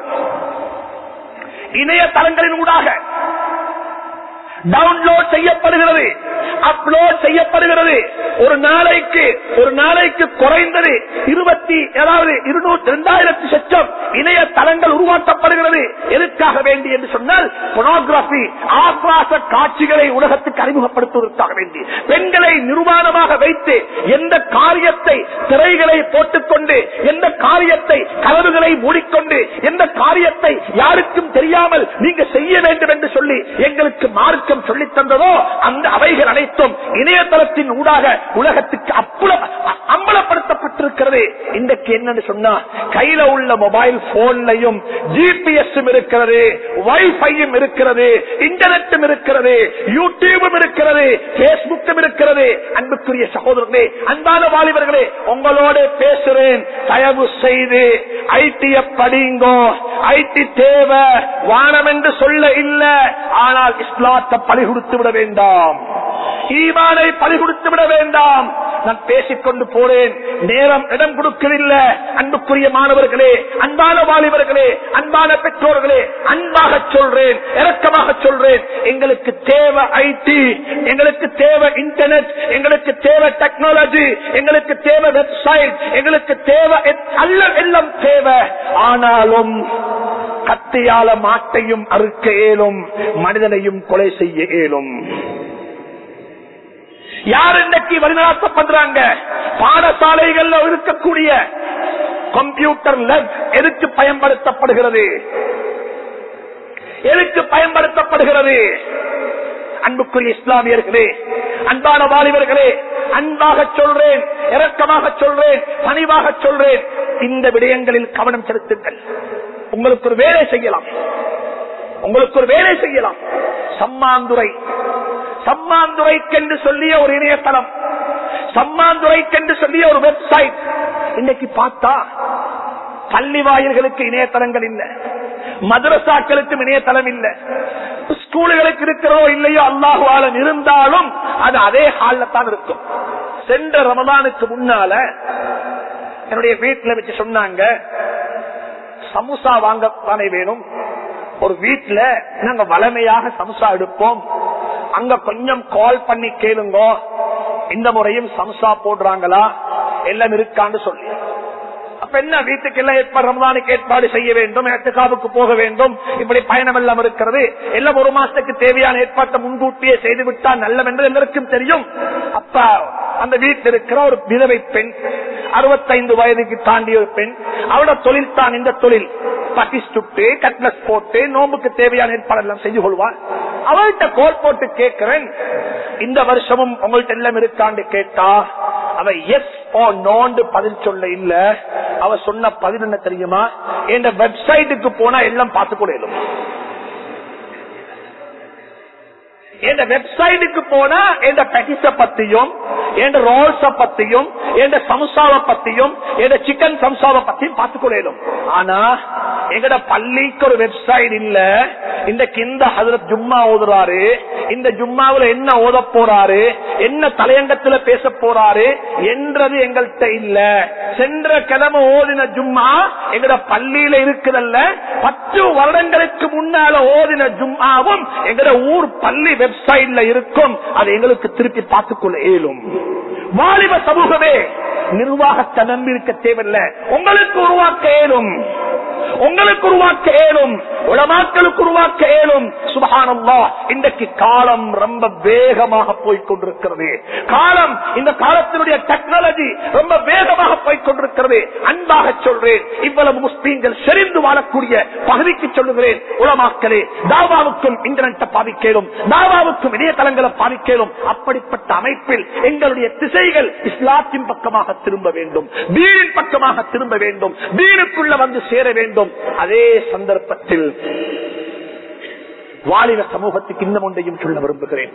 இணையதளங்களின் ஊடாக டவுன்லோட் செய்யப்படுகிறது அப்லோட் செய்யப்படுகிறது ஒரு நாளைக்கு ஒரு நாளைக்கு குறைந்தது இருபத்தி ஏதாவது இருநூத்தி இரண்டாயிரத்தி லட்சம் இணைய தளங்கள் உருவாக்கப்படுகிறது எதற்காக வேண்டி என்று சொன்னால் பொனோகிராபி ஆபாச காட்சிகளை உலகத்துக்கு அறிமுகப்படுத்துவதற்காக வேண்டி பெண்களை நிர்மாணமாக வைத்து எந்த காரியத்தை திரைகளை போட்டுக்கொண்டு எந்த காரியத்தை கதவுகளை மூடிக்கொண்டு எந்த காரியத்தை யாருக்கும் தெரியாமல் நீங்க செய்ய வேண்டும் என்று சொல்லி எங்களுக்கு மார்க்கம் சொல்லித் தந்ததோ அந்த அவைகள் அனைத்தும் இணையதளத்தின் ஊடாக உலகத்துக்கு அப்புல அம்பலப்படுத்தப்பட்டிருக்கிறது இன்றைக்கு என்னன்னு சொன்னா கையில உள்ள மொபைல் போன்லையும் ஜிபிஎஸ் இருக்கிறது வைஃபையும் இருக்கிறது இன்டர்நெட்டும் இருக்கிறது யூடியூபும் இருக்கிறது பேஸ்புக்கும் இருக்கிறது அன்புக்குரிய சகோதரர்களே அன்பான வாலிபர்களே உங்களோட பேசுறேன் தயவு செய்து ஐடிய படிங்கோ ஐடி தேவை வானம் என்று சொல்ல இல்ல ஆனால் இஸ்லாத்தை பழி கொடுத்து விட வேண்டாம் ஈமானை பழி கொடுத்து விட வேண்டாம் நான் பேசிக்கொண்டு போறேன் நேரம் இடம் கொடுக்கவில்லை அன்புக்குரிய மாணவர்களே அன்பான வாலிபர்களே அன்பான பெற்றோர்களே அன்பாக சொல்றேன் இறக்கமாக சொல்றேன் எங்களுக்கு தேவை ஐடி எங்களுக்கு தேவை இன்டர்நெட் எங்களுக்கு தேவை டெக்னாலஜி எங்களுக்கு தேவை வெப்சைட் எங்களுக்கு தேவை அல்ல எல்லாம் தேவை ஆனாலும் கத்தியால மாட்டையும் அறுக்க இயலும் மனிதனையும் கொலை செய்ய இயலும் யார் இன்னைக்கு வழிநடத்தப்படுறாங்க பாடசாலைகள்ல இருக்கக்கூடிய கம்ப்யூட்டர் லெப் எதுக்கு பயன்படுத்தப்படுகிறது எதுக்கு பயன்படுத்தப்படுகிறது அன்புக்குரிய இஸ்லாமியர்களே அன்பான வாலிபர்களே அன்பாக சொல்றேன் இரக்கமாக சொல்றேன் பணிவாக சொல்றேன் இந்த விடயங்களில் கவனம் செலுத்துங்கள் உங்களுக்கு ஒரு வேலை செய்யலாம் உங்களுக்கு ஒரு வேலை செய்யலாம் சம்மாந்துரை சம்மாந்துரைக்கென்று சொல்லிய ஒரு இணையதளம் சம்மாந்துரைக்கென்று சொல்லிய ஒரு வெப்சைட் இன்னைக்கு பார்த்தா பள்ளி வாயில்களுக்கு இணையதளங்கள் இல்ல மதரசாக்களுக்கும் இணையதளம் இல்ல ஸ்கூலுகளுக்கு இருக்கிறதோ இல்லையோ அல்லாஹு ஆலம் இருந்தாலும் அது அதே ஹால்ல தான் இருக்கும் சென்ற ரமதானுக்கு முன்னால என்னுடைய வீட்டுல வச்சு சொன்னாங்க சமுசா வாங்கத்தானே வேணும் ஒரு வீட்டுல நாங்க வளமையாக சமுசா எடுப்போம் அங்க கொஞ்சம் கால் பண்ணி கேளுங்க இந்த முறையும் சம்சா போடுறாங்களா எல்லாம் இருக்கான்னு சொல்லி அப்ப என்ன வீட்டுக்கு எல்லாம் ஏற்பாடு ரமதானுக்கு ஏற்பாடு செய்ய வேண்டும் எட்டுக்காவுக்கு போக வேண்டும் இப்படி பயணம் எல்லாம் இருக்கிறது எல்லாம் ஒரு மாசத்துக்கு தேவையான ஏற்பாட்டை முன்கூட்டியே செய்து விட்டால் நல்லம் என்று எல்லாருக்கும் தெரியும் அப்ப அந்த வீட்டில் இருக்கிற ஒரு விதவை பெண் அறுபத்தைந்து வயதுக்கு தாண்டிய ஒரு பெண் அவரோட தொழில் தான் இந்த தொழில் பட்டிஸ்டுட்டு கட்லஸ் போட்டு நோம்புக்கு தேவையான ஏற்பாடு எல்லாம் செஞ்சு கொள்வார் அவள்கிட்ட கோல் போட்டு கேட்கிறேன் இந்த வருஷமும் உங்கள்ட்ட எல்லாம் இருக்காண்டு கேட்டா அவ எஸ் ஓ நோண்டு பதில் சொல்ல இல்ல அவ சொன்ன பதில் என்ன தெரியுமா என் வெப்சைட்டுக்கு போனா எல்லாம் பார்த்து கொள்ளும் என் வெப்சைட்டுக்கு போனா என் பெட்டிஸ பத்தியும் என் ரோல்ஸ பத்தியும் என் சம்சாவை பத்தியும் என் சிக்கன் சம்சாவை பத்தியும் பார்த்துக்கொள்ளும் ஆனா எங்கட பள்ளிக்கு ஒரு வெப்சைட் இல்ல இன்றைக்கு இந்த ஹசரத் ஜும்மா ஓதுறாரு இந்த ஜும்மாவுல என்ன ஓத போறாரு என்ன தலையங்கத்துல பேச போறாரு என்றது எங்கள்கிட்ட இல்ல சென்ற கிழமை ஓதின ஜும்மா எங்கட பள்ளியில இருக்குதல்ல பத்து வருடங்களுக்கு முன்னால ஓதின ஜும்மாவும் எங்கட ஊர் பள்ளி வெப்சைட்ல இருக்கும் அது எங்களுக்கு திருப்பி பார்த்துக்கொள்ள இயலும் வாலிப சமூகமே நிர்வாகத்தை நம்பி இருக்க தேவையில்லை உங்களுக்கு உருவாக்க இயலும் உங்களுக்கு உருவாக்க இயலும் உலமாக்களுக்கு உருவாக்க இயலும் சுபகானம்மா இன்றைக்கு காலம் ரொம்ப வேகமாக போய்கொண்டிருக்கிறது காலம் இந்த காலத்தினுடைய டெக்னாலஜி ரொம்ப வேகமாக போய்கொண்டிருக்கிறது அன்பாக சொல்றேன் இவ்வளவு முஸ்லீம்கள் செறிந்து வாழக்கூடிய பகுதிக்கு சொல்லுகிறேன் உலமாக்களே தாவாவுக்கும் இன்டர்நெட்டை பாதிக்கலும் தாவாவுக்கும் இணையதளங்களை பாதிக்கலும் அப்படிப்பட்ட அமைப்பில் எங்களுடைய திசைகள் இஸ்லாத்தின் பக்கமாக திரும்ப வேண்டும் வீரின் பக்கமாக திரும்ப வேண்டும் வீருக்குள்ள வந்து சேர வேண்டும் அதே சந்தர்ப்பத்தில் வாலிப சமூகத்துக்கு இன்னும் ஒன்றையும் சொல்ல விரும்புகிறேன்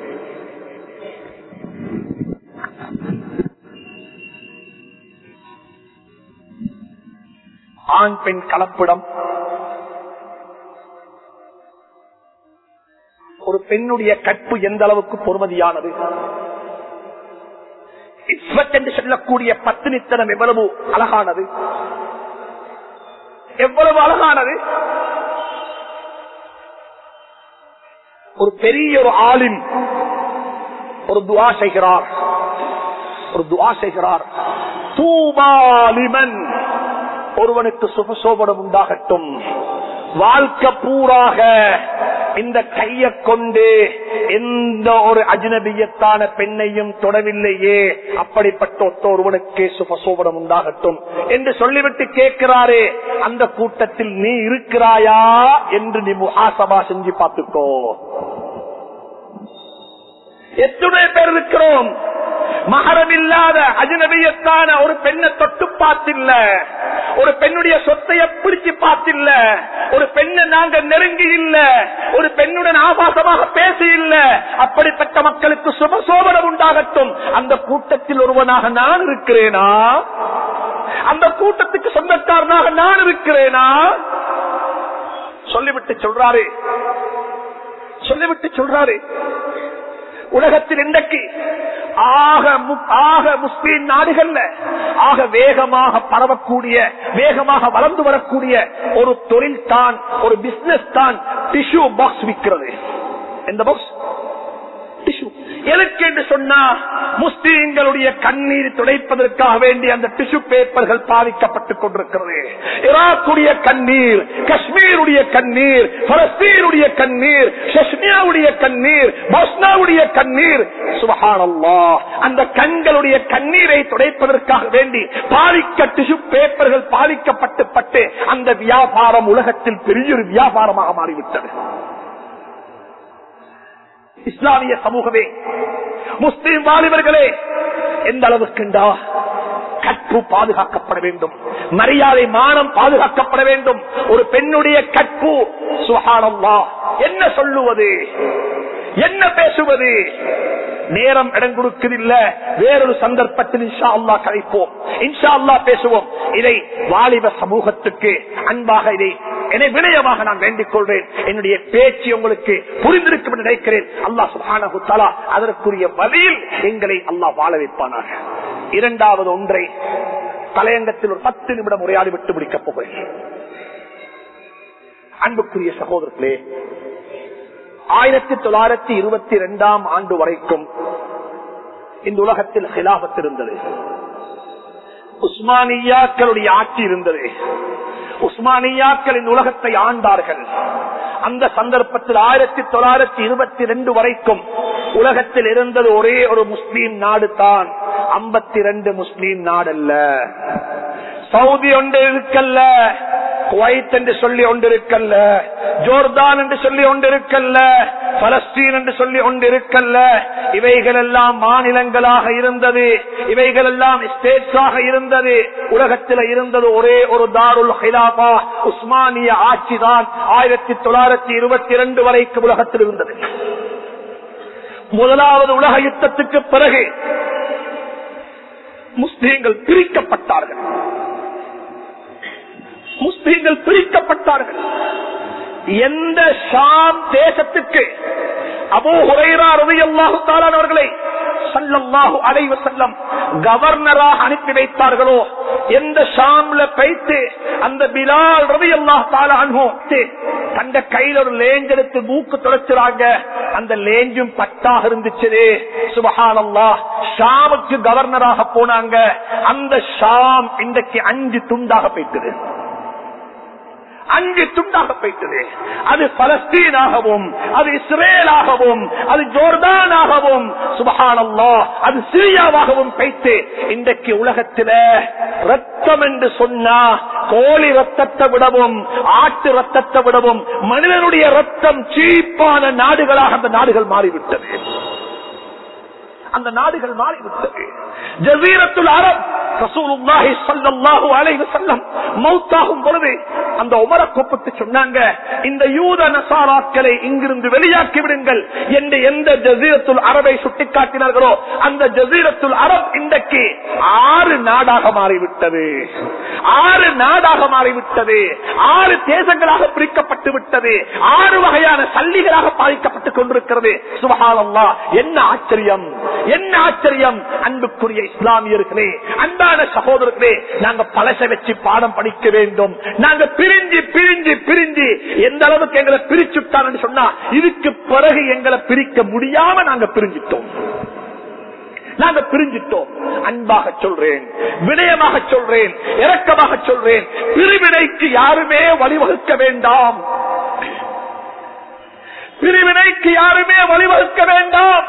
ஆண் பெண் கலப்பிடம் ஒரு பெண்ணுடைய கற்பு எந்த அளவுக்கு பொறுமதியானது இஸ்வத் என்று சொல்லக்கூடிய பத்தினித்தனம் எவ்வளவு அழகானது எவ்வளவு அழகானது ஒரு பெரிய ஒரு ஆளின் ஒரு துவா செய்கிறார் ஒரு துவா செய்கிறார் தூபாலிமன் ஒருவனுக்கு சுபசோபனம் உண்டாகட்டும் வாழ்க்கை பூராக இந்த கைய கொண்டு எந்த ஒரு அஜ்னபியத்தான பெண்ணையும் தொடவில்லையே அப்படிப்பட்ட ஒத்த ஒருவனுக்கு சுபசோபனம் உண்டாகட்டும் என்று சொல்லிவிட்டு கேட்கிறாரே அந்த கூட்டத்தில் நீ இருக்கிறாயா என்று நீ முகாசபா செஞ்சு பார்த்துக்கோ எத்தனை பேர் இருக்கிறோம் மகரம் இல்லாத அஜனபியத்தான ஒரு பெண்ணை தொட்டு பார்த்தில்ல ஒரு பெண்ணுடைய சொத்தைய பிடிச்சு பார்த்தில்ல ஒரு பெண்ணை நாங்க நெருங்கி இல்ல ஒரு பெண்ணுடன் ஆபாசமாக பேசி இல்ல அப்படிப்பட்ட மக்களுக்கு சுபசோபனம் உண்டாகட்டும் அந்த கூட்டத்தில் ஒருவனாக நான் இருக்கிறேனா அந்த கூட்டத்துக்கு சொந்தக்காரனாக நான் இருக்கிறேனா சொல்லிவிட்டு சொல்றாரு சொல்லிவிட்டு சொல்றாரு உலகத்தில் இன்றைக்கு ஆக மு- ஆக முஸ்லீம் நாடுகள்ல ஆக வேகமாக பரவக்கூடிய வேகமாக வளர்ந்து வரக்கூடிய ஒரு தொழில் தான் ஒரு பிசினஸ் தான் டிஷ்யூ பாக்ஸ் விற்கிறது எந்த பாக்ஸ் டிஷ்யூ எதற்கு என்று சொன்னா முஸ்லீம்களுடைய கண்ணீர் துடைப்பதற்காக வேண்டி அந்த டிஷ்யூ பேப்பர்கள் பாதிக்கப்பட்டுக் கொண்டிருக்கிறது ஈராக்குடைய கண்ணீர் காஷ்மீருடைய கண்ணீர் பலஸ்தீனுடைய கண்ணீர் செஸ்னியாவுடைய கண்ணீர் போஸ்னாவுடைய கண்ணீர் சுபஹானல்லா அந்த கண்களுடைய கண்ணீரை துடைப்பதற்காக வேண்டி பாதிக்க டிஷ்யூ பேப்பர்கள் பாதிக்கப்பட்டு பட்டு அந்த வியாபாரம் உலகத்தில் பெரிய ஒரு வியாபாரமாக மாறிவிட்டது இஸ்லாமிய சமூகமே முஸ்லிம் வாலிபர்களே எந்த அளவுக்குண்டா கற்பு பாதுகாக்கப்பட வேண்டும் மரியாதை மானம் பாதுகாக்கப்பட வேண்டும் ஒரு பெண்ணுடைய கற்பு சுகானம்வா என்ன சொல்லுவது என்ன பேசுவது நேரம் இடம் கொடுக்கதில்ல வேறொரு சந்தர்ப்பத்தில் இன்ஷா அல்லா கலைப்போம் இன்ஷா அல்லா பேசுவோம் இதை வாலிப சமூகத்துக்கு அன்பாக இதை என்னை வினயமாக நான் வேண்டிக் கொள்வேன் என்னுடைய பேச்சு உங்களுக்கு புரிந்திருக்கும் என்று நினைக்கிறேன் அல்லாஹ் சுப்ஹானஹு தஆலா அதற்குரிய வழியில் எங்களை அல்லாஹ் வாழ வைப்பானாக இரண்டாவது ஒன்றை தலையங்கத்தில் ஒரு பத்து நிமிடம் உரையாடி விட்டு முடிக்கப் போகிறேன் அன்புக்குரிய சகோதரர்களே ஆயிரத்தி தொள்ளாயிரத்தி இருபத்தி இரண்டாம் ஆண்டு வரைக்கும் இந்த உலகத்தில் ஹிலாபத் இருந்தது உஸ்மானியாக்களுடைய ஆட்சி இருந்தது உஸ்மானியாக்கள் இந்த உலகத்தை ஆண்டார்கள் அந்த சந்தர்ப்பத்தில் ஆயிரத்தி தொள்ளாயிரத்தி இருபத்தி ரெண்டு வரைக்கும் உலகத்தில் இருந்தது ஒரே ஒரு முஸ்லீம் நாடு தான் ஐம்பத்தி ரெண்டு முஸ்லீம் நாடல்ல சவுதி ஒன்று இருக்கல்ல குவைத் என்று சொல்லி ஒன்றிருக்கல்ல ஜோர்தான் என்று சொல்லி ஒன்றிருக்கல்ல பலஸ்தீன் என்று சொல்லி ஒன்றிருக்கல்ல இவைகள் எல்லாம் மாநிலங்களாக இருந்தது இவைகள் எல்லாம் ஸ்டேட்ஸாக இருந்தது உலகத்தில் இருந்தது ஒரே ஒரு தாருல் ஹிலாபா உஸ்மானிய ஆட்சி தான் ஆயிரத்தி தொள்ளாயிரத்தி இருபத்தி இரண்டு வரைக்கும் உலகத்தில் இருந்தது முதலாவது உலக யுத்தத்துக்கு பிறகு முஸ்லீம்கள் பிரிக்கப்பட்டார்கள் முஸ்லீம்கள் பிரிக்கப்பட்டார்கள் எந்த ஷாம் தேசத்துக்கு அபோ ஹுரைரா ரலியல்லாஹு தஆலா அவர்களை ஸல்லல்லாஹு அலைஹி வஸல்லம் கவர்னராக அனுப்பி வைத்தார்களோ எந்த ஷாம்ல வைத்து அந்த பிலால் ரலியல்லாஹு தஆலா அன்ஹு தந்த கையில ஒரு லேஞ்ச் எடுத்து மூக்கு துடைச்சுறாங்க அந்த லேஞ்சும் பட்டாக இருந்துச்சு சுபஹானல்லாஹ் ஷாமுக்கு கவர்னராக போனாங்க அந்த ஷாம் இன்றைக்கு அஞ்சு துண்டாக போயிட்டது அஞ்சு துண்டாக போயிட்டது அது பலஸ்தீனாகவும் அது இஸ்ரேலாகவும் அது ஜோர்தானாகவும் சுபஹானல்லா அது சிரியாவாகவும் போயிட்டு இன்றைக்கு உலகத்தில ரத்தம் என்று சொன்னா கோழி ரத்தத்தை விடவும் ஆட்டு ரத்தத்தை விடவும் மனிதனுடைய ரத்தம் சீப்பான நாடுகளாக அந்த நாடுகள் மாறிவிட்டது அந்த நாடுகள் மாறிவிட்டது ஜசீரத்துல் அரப் ரசூலுல்லாஹி ஸல்லல்லாஹு அலைஹி வஸல்லம் மௌத்தாகும் பொழுது அந்த உமரை கூப்பிட்டு சொன்னாங்க இந்த யூத நசாராக்களை இங்கிருந்து வெளியாக்கி விடுங்கள் என்று எந்த ஜசீரத்துல் அரபை சுட்டிக்காட்டினார்களோ அந்த ஜசீரத்துல் அரப் இன்றைக்கு ஆறு நாடாக மாறிவிட்டது ஆறு நாடாக மாறிவிட்டது ஆறு தேசங்களாக பிரிக்கப்பட்டு விட்டது ஆறு வகையான சல்லிகளாக பாதிக்கப்பட்டுக் கொண்டிருக்கிறது சுபஹானல்லா என்ன ஆச்சரியம் என்ன ஆச்சரியம் அன்புக்குரிய இஸ்லாமியர்களே அன்பான சகோதரர்களே நாங்க பழச வச்சு பாடம் படிக்க வேண்டும் நாங்க பிரிஞ்சு பிரிஞ்சு பிரிஞ்சு எந்த அளவுக்கு எங்களை பிரிச்சுட்டான்னு சொன்னா இதுக்கு பிறகு எங்களை பிரிக்க முடியாம நாங்க பிரிஞ்சிட்டோம் நாங்க பிரிஞ்சிட்டோம் அன்பாக சொல்றேன் வினயமாக சொல்றேன் இரக்கமாக சொல்றேன் பிரிவினைக்கு யாருமே வழிவகுக்க வேண்டாம் பிரிவினைக்கு யாருமே வழிவகுக்க வேண்டாம்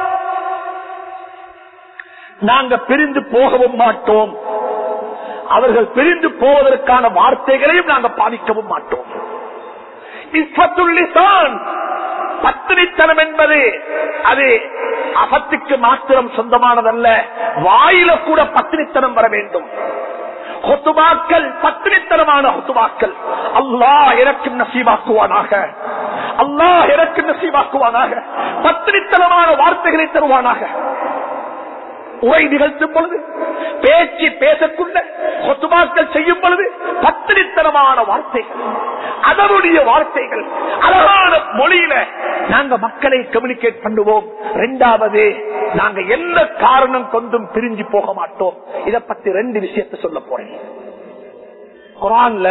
நாங்க பிரிந்து போகவும் மாட்டோம் அவர்கள் பிரிந்து போவதற்கான வார்த்தைகளையும் நாங்க பாதிக்கவும் மாட்டோம் இஸ்வத்துள்ளிசான் பத்திரித்தனம் என்பது அது அகத்துக்கு மாத்திரம் சொந்தமானதல்ல வாயில கூட பத்திரித்தனம் வர வேண்டும் ஹொத்துமாக்கள் பத்திரித்தனமான ஹொத்துமாக்கள் அல்லாஹ் எனக்கு நசீவாக்குவானாக அல்லாஹ் எனக்கு நசீவாக்குவானாக பத்திரித்தனமான வார்த்தைகளை தருவானாக உரை நிகழ்த்தும் பொழுது பேச்சு பேசக்குள்ள சொத்துமாக்கள் செய்யும் பொழுது பத்திரித்தனமான வார்த்தைகள் அதனுடைய வார்த்தைகள் அழகான மொழியில நாங்க மக்களை கம்யூனிகேட் பண்ணுவோம் இரண்டாவது நாங்க எந்த காரணம் கொண்டும் பிரிஞ்சு போக மாட்டோம் இத பத்தி ரெண்டு விஷயத்தை சொல்ல போறேன் குரான்ல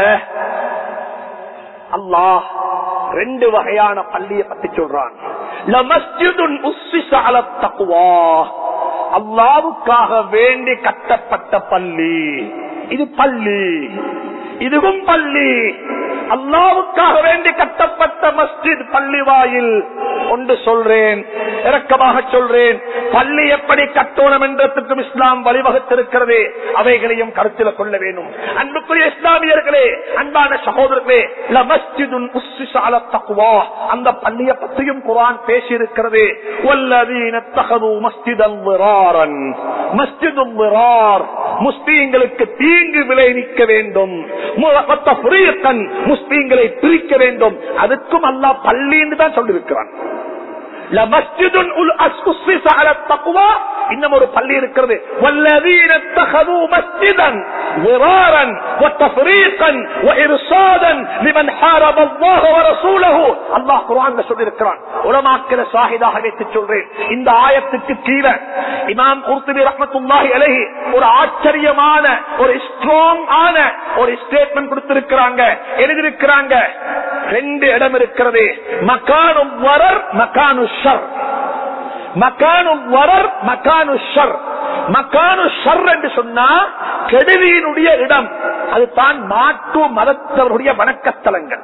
அல்லாஹ் ரெண்டு வகையான பள்ளியை பத்தி சொல்றான் லமஸ்ஜிதுன் உஸ்ஸிஸ அலா தக்வா அல்லாவுக்காக வேண்டி கட்டப்பட்ட பள்ளி இது பள்ளி இதுவும் பள்ளி அல்லாவுக்காக வேண்டி கட்டப்பட்ட மஸ்ஜித் பள்ளி வாயில் ஒன்று சொல்றேன் இறக்கமாக சொல்றேன் பள்ளி எப்படி கட்டோணம் என்றதுக்கும் இஸ்லாம் வழிவகுத்திருக்கிறது அவைகளையும் கருத்தில் கொள்ள வேண்டும் அன்புக்குரிய இஸ்லாமியர்களே அன்பான சகோதரர்களே லமஸ்ஜிதுன் உஸ்ஸிஸ அலா தக்வா அந்த பள்ளியை பற்றியும் குர்ஆன் பேசியிருக்கிறது வல்லதீன தகது மஸ்ஜிதன் விராரன் மஸ்ஜிதும் விரார் முஸ்லீம்களுக்கு தீங்கு விளைவிக்க வேண்டும் முழக்கத்த புரியக்கன் முஸ்லீம்களை பிரிக்க வேண்டும் அதுக்கும் அல்லாஹ் பள்ளின்னு தான் சொல்லியிருக்கிறான் லமஸ்ஜிதுன் உல் அஸ்ஸிஸ அலா தக்வா இன்னும் ஒரு பள்ளி இருக்கிறது வல்லதீன தகது மஸ்ஜிதன் விராரன் وتفريقا وارصادا لمن حارب الله ورسوله அல்லாஹ் குர்ஆன்ல சொல்லியிருக்கிறான் உலமாக்களை ஷாஹிதாக வைத்து சொல்றேன் இந்த ஆயத்துக்கு கீழே இமாம் குர்துபி ரஹ்மத்துல்லாஹி அலைஹி ஒரு ஆச்சரியமான ஒரு ஸ்ட்ராங் ஆன ஒரு ஸ்டேட்மெண்ட் கொடுத்திருக்கிறாங்க எழுதியிருக்கிறாங்க ரெண்டு இடம் இருக்கிறது மக்கானு வரர் மக்கானு ஷர் மக்கானு வரர் மக்கானு ஷர் மக்கானு ஷர் என்று சொன்னா கெடுதியினுடைய இடம் அது தான் மாட்டு மதத்தவருடைய வணக்கத்தலங்கள்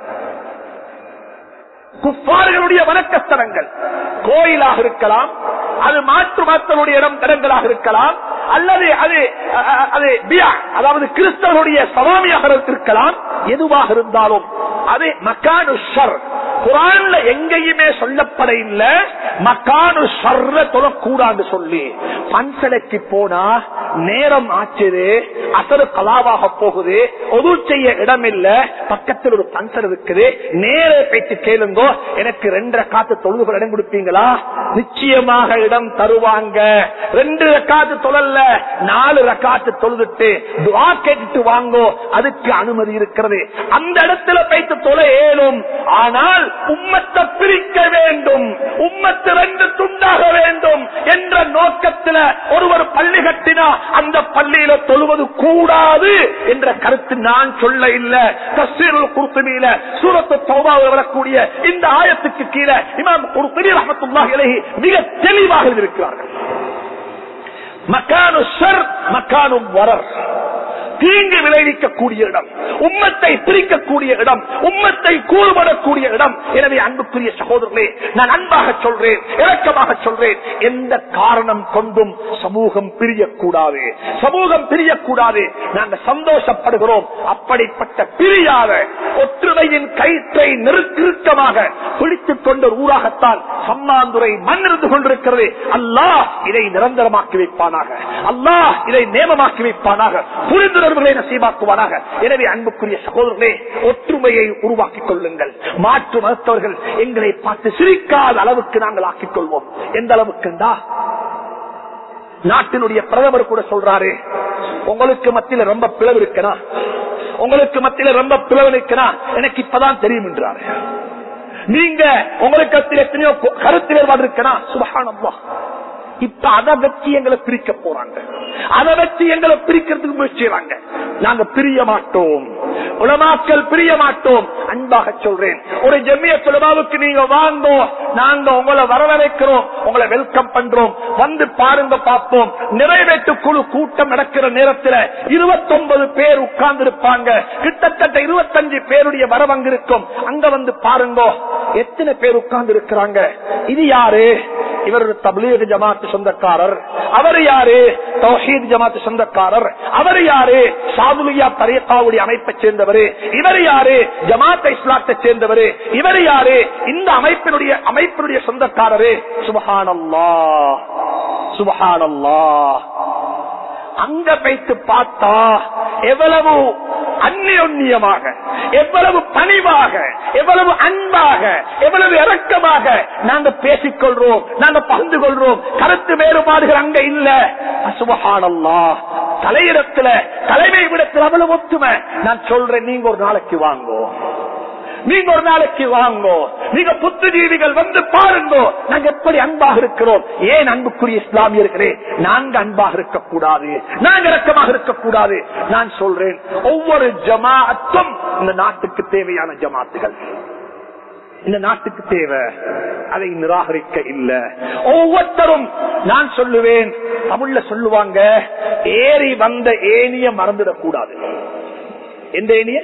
குப்பார்களுடைய வணக்கஸ்தலங்கள் கோயிலாக இருக்கலாம் அது மாற்று மதத்தனுடைய இடம் இடங்களாக இருக்கலாம் அல்லது அது அ- அது பியா அதாவது கிறிஸ்தவருடைய சவாமியாக இருக்கலாம் எதுவாக இருந்தாலும் அது மக்கானு ஷர் குரான்ல எங்கேயுமே சொல்லப்பட இல்ல மக்கானு ஷர்ர தொழக்கூடாது சொல்லி பன்சலைக்கு போனா நேரம் ஆச்சுது அசரு கலாவாக போகுது ஒது செய்ய இடம் இல்ல பக்கத்தில் ஒரு பன்சர் இருக்குது நேர பேச்சு கேளுங்கோ எனக்கு ரெண்டரை காத்து தொழுதுகள் இடம் கொடுப்பீங்களா நிச்சயமாக இடம் தருவாங்க ரெண்டு ரக்காத்து தொழல்ல நாலு ரக்காத்து தொழுதுட்டு துவா கேட்டுட்டு வாங்கோ அதுக்கு அனுமதி இருக்கிறது அந்த இடத்துல பேச்சு தொழ ஏலும் ஆனால் உம்மத்தை பிரிக்க வேண்டும் உம்மத்து ரெண்டு துண்டாக வேண்டும் என்ற நோக்கத்தில் ஒருவர் பள்ளி கட்டினா அந்த பள்ளியில தொழுவது கூடாது என்ற கருத்து நான் சொல்ல இல்ல தஸ்வீருல் குர்த்துபியில சூரத்து தௌபாவில் வரக்கூடிய இந்த ஆயத்துக்கு கீழே இமாம் குர்த்துபி ரஹமத்துல்லாஹி அலைஹி மிக தெளிவாக இருக்கிறார்கள் மக்கானு ஷர் மக்கானு வரர் தீங்கு விளைவிக்கக்கூடிய இடம் உம்மத்தை பிரிக்கக்கூடிய இடம் உம்மத்தை கூறுபடக்கூடிய இடம் எனவே அன்புக்குரிய சகோதரர்களே நான் அன்பாக சொல்றேன் இரக்கமாக சொல்றேன் எந்த காரணம் கொண்டும் சமூகம் பிரியக்கூடாது சமூகம் பிரியக்கூடாது நாங்கள் சந்தோஷப்படுகிறோம் அப்படிப்பட்ட பிரியாத ஒற்றுமையின் கயிற்றை நெருக்கிருக்கமாக பிடித்துக் கொண்ட ஒரு ஊராகத்தான் சம்மாந்துரை மண்ணிருந்து கொண்டிருக்கிறது அல்லாஹ் இதை நிரந்தரமாக்கி வைப்பானாக அல்லாஹ் இதை நேமமாக்கி வைப்பானாக புரிந்துணர்வுகளை நசீபாக்குவானாக எனவே அன்புக்குரிய சகோதரர்களே ஒற்றுமையை உருவாக்கிக் கொள்ளுங்கள் மாற்று மருத்துவர்கள் எங்களை பார்த்து சிரிக்காத அளவுக்கு நாங்கள் ஆக்கிக் கொள்வோம் எந்த அளவுக்குண்டா நாட்டினுடைய பிரதமர் கூட சொல்றாரு உங்களுக்கு மத்தியில ரொம்ப பிளவு இருக்கனா உங்களுக்கு மத்தியில ரொம்ப பிளவு இருக்கனா எனக்கு இப்பதான் தெரியும் என்றாரு நீங்க உங்களுக்கு மத்தியில எத்தனையோ கு- கருத்து வேறுபாடு இருக்கனா சுபகானம்மா இப்ப அதை வச்சு எங்களை பிரிக்க போறாங்க அதை வச்சு எங்களை பிரிக்கிறதுக்கு முயற்சி செய்றாங்க நாங்க பிரிய மாட்டோம் உலமாக்கள் பிரிய மாட்டோம் அன்பாக சொல்றேன் ஒரு ஜெமிய துலமாவுக்கு நீங்க வாங்கோ நாங்க உங்களை வரவழைக்கிறோம் உங்களை வெல்கம் பண்றோம் வந்து பாருங்க பார்ப்போம் நிறைவேற்று குழு கூட்டம் நடக்கிற நேரத்தில் இருபத்தொன்பது பேர் உட்கார்ந்து இருப்பாங்க கிட்டத்தட்ட இருபத்தஞ்சு பேருடைய வரவங்க இருக்கும் அங்க வந்து பாருங்க எத்தனை பேர் உட்கார்ந்து இருக்கிறாங்க இது யாரு இவர் ஒரு தப்லீக் ஜமாத்து சொந்தக்காரர் அவர் யாரு தௌஹீத் ஜமாத்து சொந்தக்காரர் அவர் யாரு சாதுலியா தரியக்காவுடைய அமைப்பை சேர்ந்தவர் இவர் யாரு ஜமாத் இஸ்லாத்தை சேர்ந்தவர் இவர் யாரு இந்த அமைப்பினுடைய அமைப்பினுடைய சொந்தக்காரரு சுபஹானல்லா சுபஹானல்லா அங்க வைத்து பார்த்தா எவ்வளவு அந்நியமாக எவ்வளவு பணிவாக எவ்வளவு அன்பாக எவ்வளவு இறக்கமாக நாங்க பேசிக்கொள்றோம் நாங்க பகிர்ந்து கொள்றோம் கருத்து வேறுபாடுகள் அங்க இல்ல சுபஹானல்லா தலையிடத்துல தலைமை விடத்தில் அவ்வளவு ஒத்துமை நான் சொல்றேன் நீங்க ஒரு நாளைக்கு வாங்கோ நீங்க ஒரு நாளைக்கு வாங்கோ நீங்க புத்துஜீவிகள் வந்து பாருங்கோ நாங்க எப்படி அன்பாக இருக்கிறோம் ஏன் அன்புக்குரிய இஸ்லாமியர்களே நாங்க அன்பாக இருக்கக்கூடாது நாங்க இறக்கமாக இருக்கக்கூடாது நான் சொல்றேன் ஒவ்வொரு ஜமாஅத்தும் இந்த நாட்டுக்கு தேவையான ஜமாத்துகள் இந்த நாட்டுக்கு தேவை அதை நிராகரிக்க இல்ல ஒவ்வொருத்தரும் நான் சொல்லுவேன் தமிழ்ல சொல்லுவாங்க ஏறி வந்த ஏனிய மறந்துடக்கூடாது எந்த ஏனிய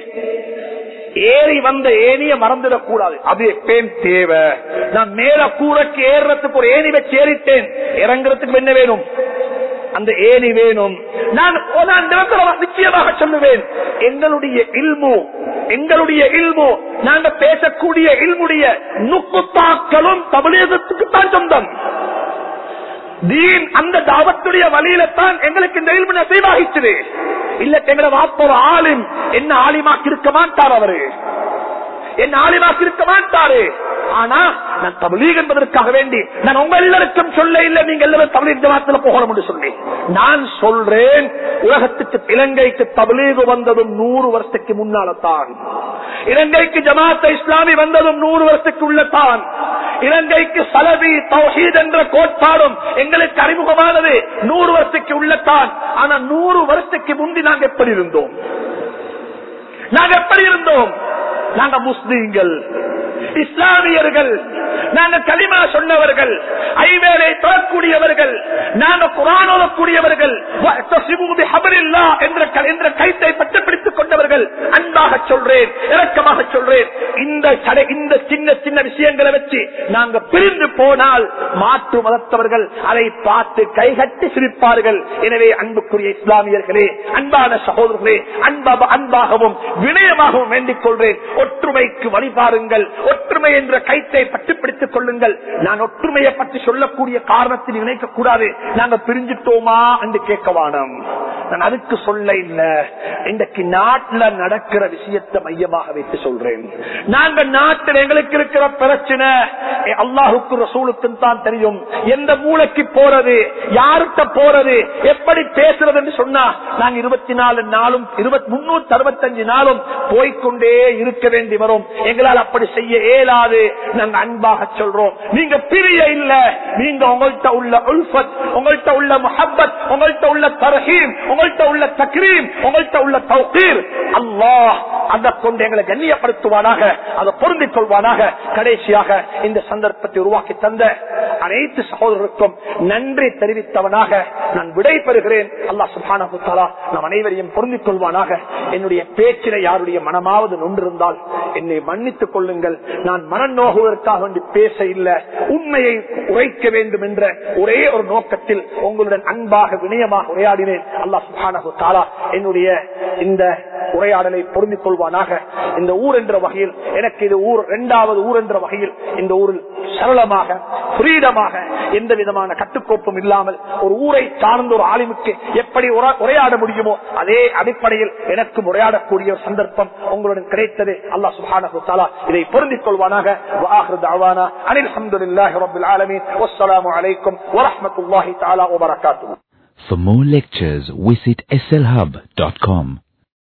ஏறி வந்த ஏனிய மறந்துடக்கூடாது அது எப்பேன் தேவை நான் மேல கூரைக்கு ஏறுறதுக்கு ஒரு ஏணி வச்சு ஏறிட்டேன் இறங்குறதுக்கு என்ன வேணும் அந்த ஏணி வேணும் நான் நான் நிரந்தரமா நிச்சயமாக சொல்லுவேன் எங்களுடைய இல்மு எங்களுடைய இல்மு நாங்க பேசக்கூடிய இல்முடைய நுக்குத்தாக்களும் தமிழகத்துக்கு தான் சொந்தம் தீன் அந்த தாவத்துடைய வழியில தான் எங்களுக்கு இந்த இல்மு நசைவாகிச்சது இல்ல எங்களை வாப்ப ஒரு ஆளும் என்ன ஆலிமாக்கி இருக்க மாட்டார் அவரு என்ன ஆலிமாக்கி இருக்க மாட்டாரு ஆனா நான் தபலீக் என்பதற்காக வேண்டி நான் உங்க எல்லாருக்கும் சொல்ல இல்ல நீங்க எல்லாரும் தபலீக் ஜமாத்துல போகணும் என்று சொல்லி நான் சொல்றேன் உலகத்துக்கு இலங்கைக்கு தபலீக் வந்ததும் நூறு வருஷத்துக்கு முன்னால தான் இலங்கைக்கு ஜமாத்த இஸ்லாமி வந்ததும் நூறு வருஷத்துக்கு உள்ளதான் இலங்கைக்கு சலபி தௌஹீத் என்ற கோட்பாடும் எங்களுக்கு அறிமுகமானது நூறு வருஷத்துக்கு உள்ளத்தான் ஆனா நூறு வருஷத்துக்கு முந்தி நாங்க எப்படி இருந்தோம் நாங்க எப்படி இருந்தோம் நாங்க முஸ்லீம்கள் இஸ்லாமியர்கள் நாங்க களிமா சொன்னவர்கள் ஐவேரை தொழக்கூடியவர்கள் நாங்க குரானோதக்கூடியவர்கள் என்ற என்ற கைத்தை பட்டுப்பிடித்துக் கொண்டவர்கள் அன்பாக சொல்றேன் இறக்கமாக சொல்றேன் இந்த கடை இந்த சின்ன சின்ன விஷயங்களை வச்சு நாங்க பிரிந்து போனால் மாற்று மதத்தவர்கள் அதை பார்த்து கைகட்டி சிரிப்பார்கள் எனவே அன்புக்குரிய இஸ்லாமியர்களே அன்பான சகோதரர்களே அன்பா அன்பாகவும் வினயமாகவும் வேண்டிக் கொள்றேன் ஒற்றுமைக்கு வழிபாருங்கள் ஒற்றுமை என்ற கைத்தை பட்டுப்பிடித்துக் கொள்ளுங்கள் நான் ஒற்றுமையை பற்றி சொல்லக்கூடிய காரணத்தில் நினைக்க கூடாது நாங்க பிரிஞ்சிட்டோமா என்று கேட்க வானம் நான் அதுக்கு சொல்ல இல்ல இன்றைக்கு நாட்டுல நடக்கிற விஷயத்தை மையமாக வைத்து சொல்றேன் நாங்க நாட்டில் எங்களுக்கு இருக்கிற பிரச்சனை அல்லாஹுக்கு ரசூலுக்கும் தான் தெரியும் எந்த மூளைக்கு போறது யாருட்ட போறது எப்படி பேசுறது என்று சொன்னா நாங்க இருபத்தி நாலு நாளும் இருபத்தி முன்னூத்தி அறுபத்தஞ்சு நாளும் போய்கொண்டே இருக்க வேண்டி வரும் எங்களால் அப்படி செய்ய இயலாது நாங்க அன்பாக சொல்றோம் நீங்க பிரிய இல்ல நீங்க உங்கள்கிட்ட உள்ள உல்பத் உங்கள்கிட்ட உள்ள முஹப்பத் உங்கள்கிட்ட உள்ள தரஹீம் உங்கள்கிட்ட உள்ள தக்ரீம் உங்கள்கிட்ட உள்ள தௌகீர் அல்லாஹ் அதை கொண்டு எங்களை கண்ணியப்படுத்துவானாக அதை பொருந்திக் கொள்வானாக கடைசியாக இந்த சந்தர்ப்பத்தை உருவாக்கி தந்த அனைத்து சகோதரருக்கும் நன்றி தெரிவித்தவனாக நான் விடை பெறுகிறேன் அல்லா சுபானா நம் அனைவரையும் பொருந்திக் கொள்வானாக என்னுடைய பேச்சில யாருடைய மனமாவது நொன்றிருந்தால் என்னை மன்னித்துக் கொள்ளுங்கள் நான் மனம் நோகுவதற்காக வேண்டி பேச இல்ல உண்மையை உரைக்க வேண்டும் என்ற ஒரே ஒரு நோக்கத்தில் உங்களுடன் அன்பாக வினயமாக உரையாடினேன் அல்லா சுபானு தாலா என்னுடைய இந்த உரையாடலை பொருந்திக் கொள்வானாக இந்த ஊர் என்ற வகையில் எனக்கு இது ஊர் இரண்டாவது ஊர் என்ற வகையில் இந்த ஊரில் சரளமாக புரீடமாக எந்த விதமான கட்டுக்கோப்பும் இல்லாமல் ஒரு ஊரை சார்ந்த ஒரு ஆலிமுக்கு எப்படி உரையாட முடியுமோ அதே அடிப்படையில் எனக்கும் உரையாடக்கூடிய ஒரு சந்தர்ப்பம் உங்களுடன் கிடைத்தது அல்லா சுபானா இதை பொருந்திக் கொள்வானாக அனில் அஹமதுல்லாஹி ரபில் ஆலமீன் வஸ்ஸலாமு அலைக்கும் வரஹ்மத்துல்லாஹி தஆலா வபரகாத்துஹு For more lectures, visit slhub.com.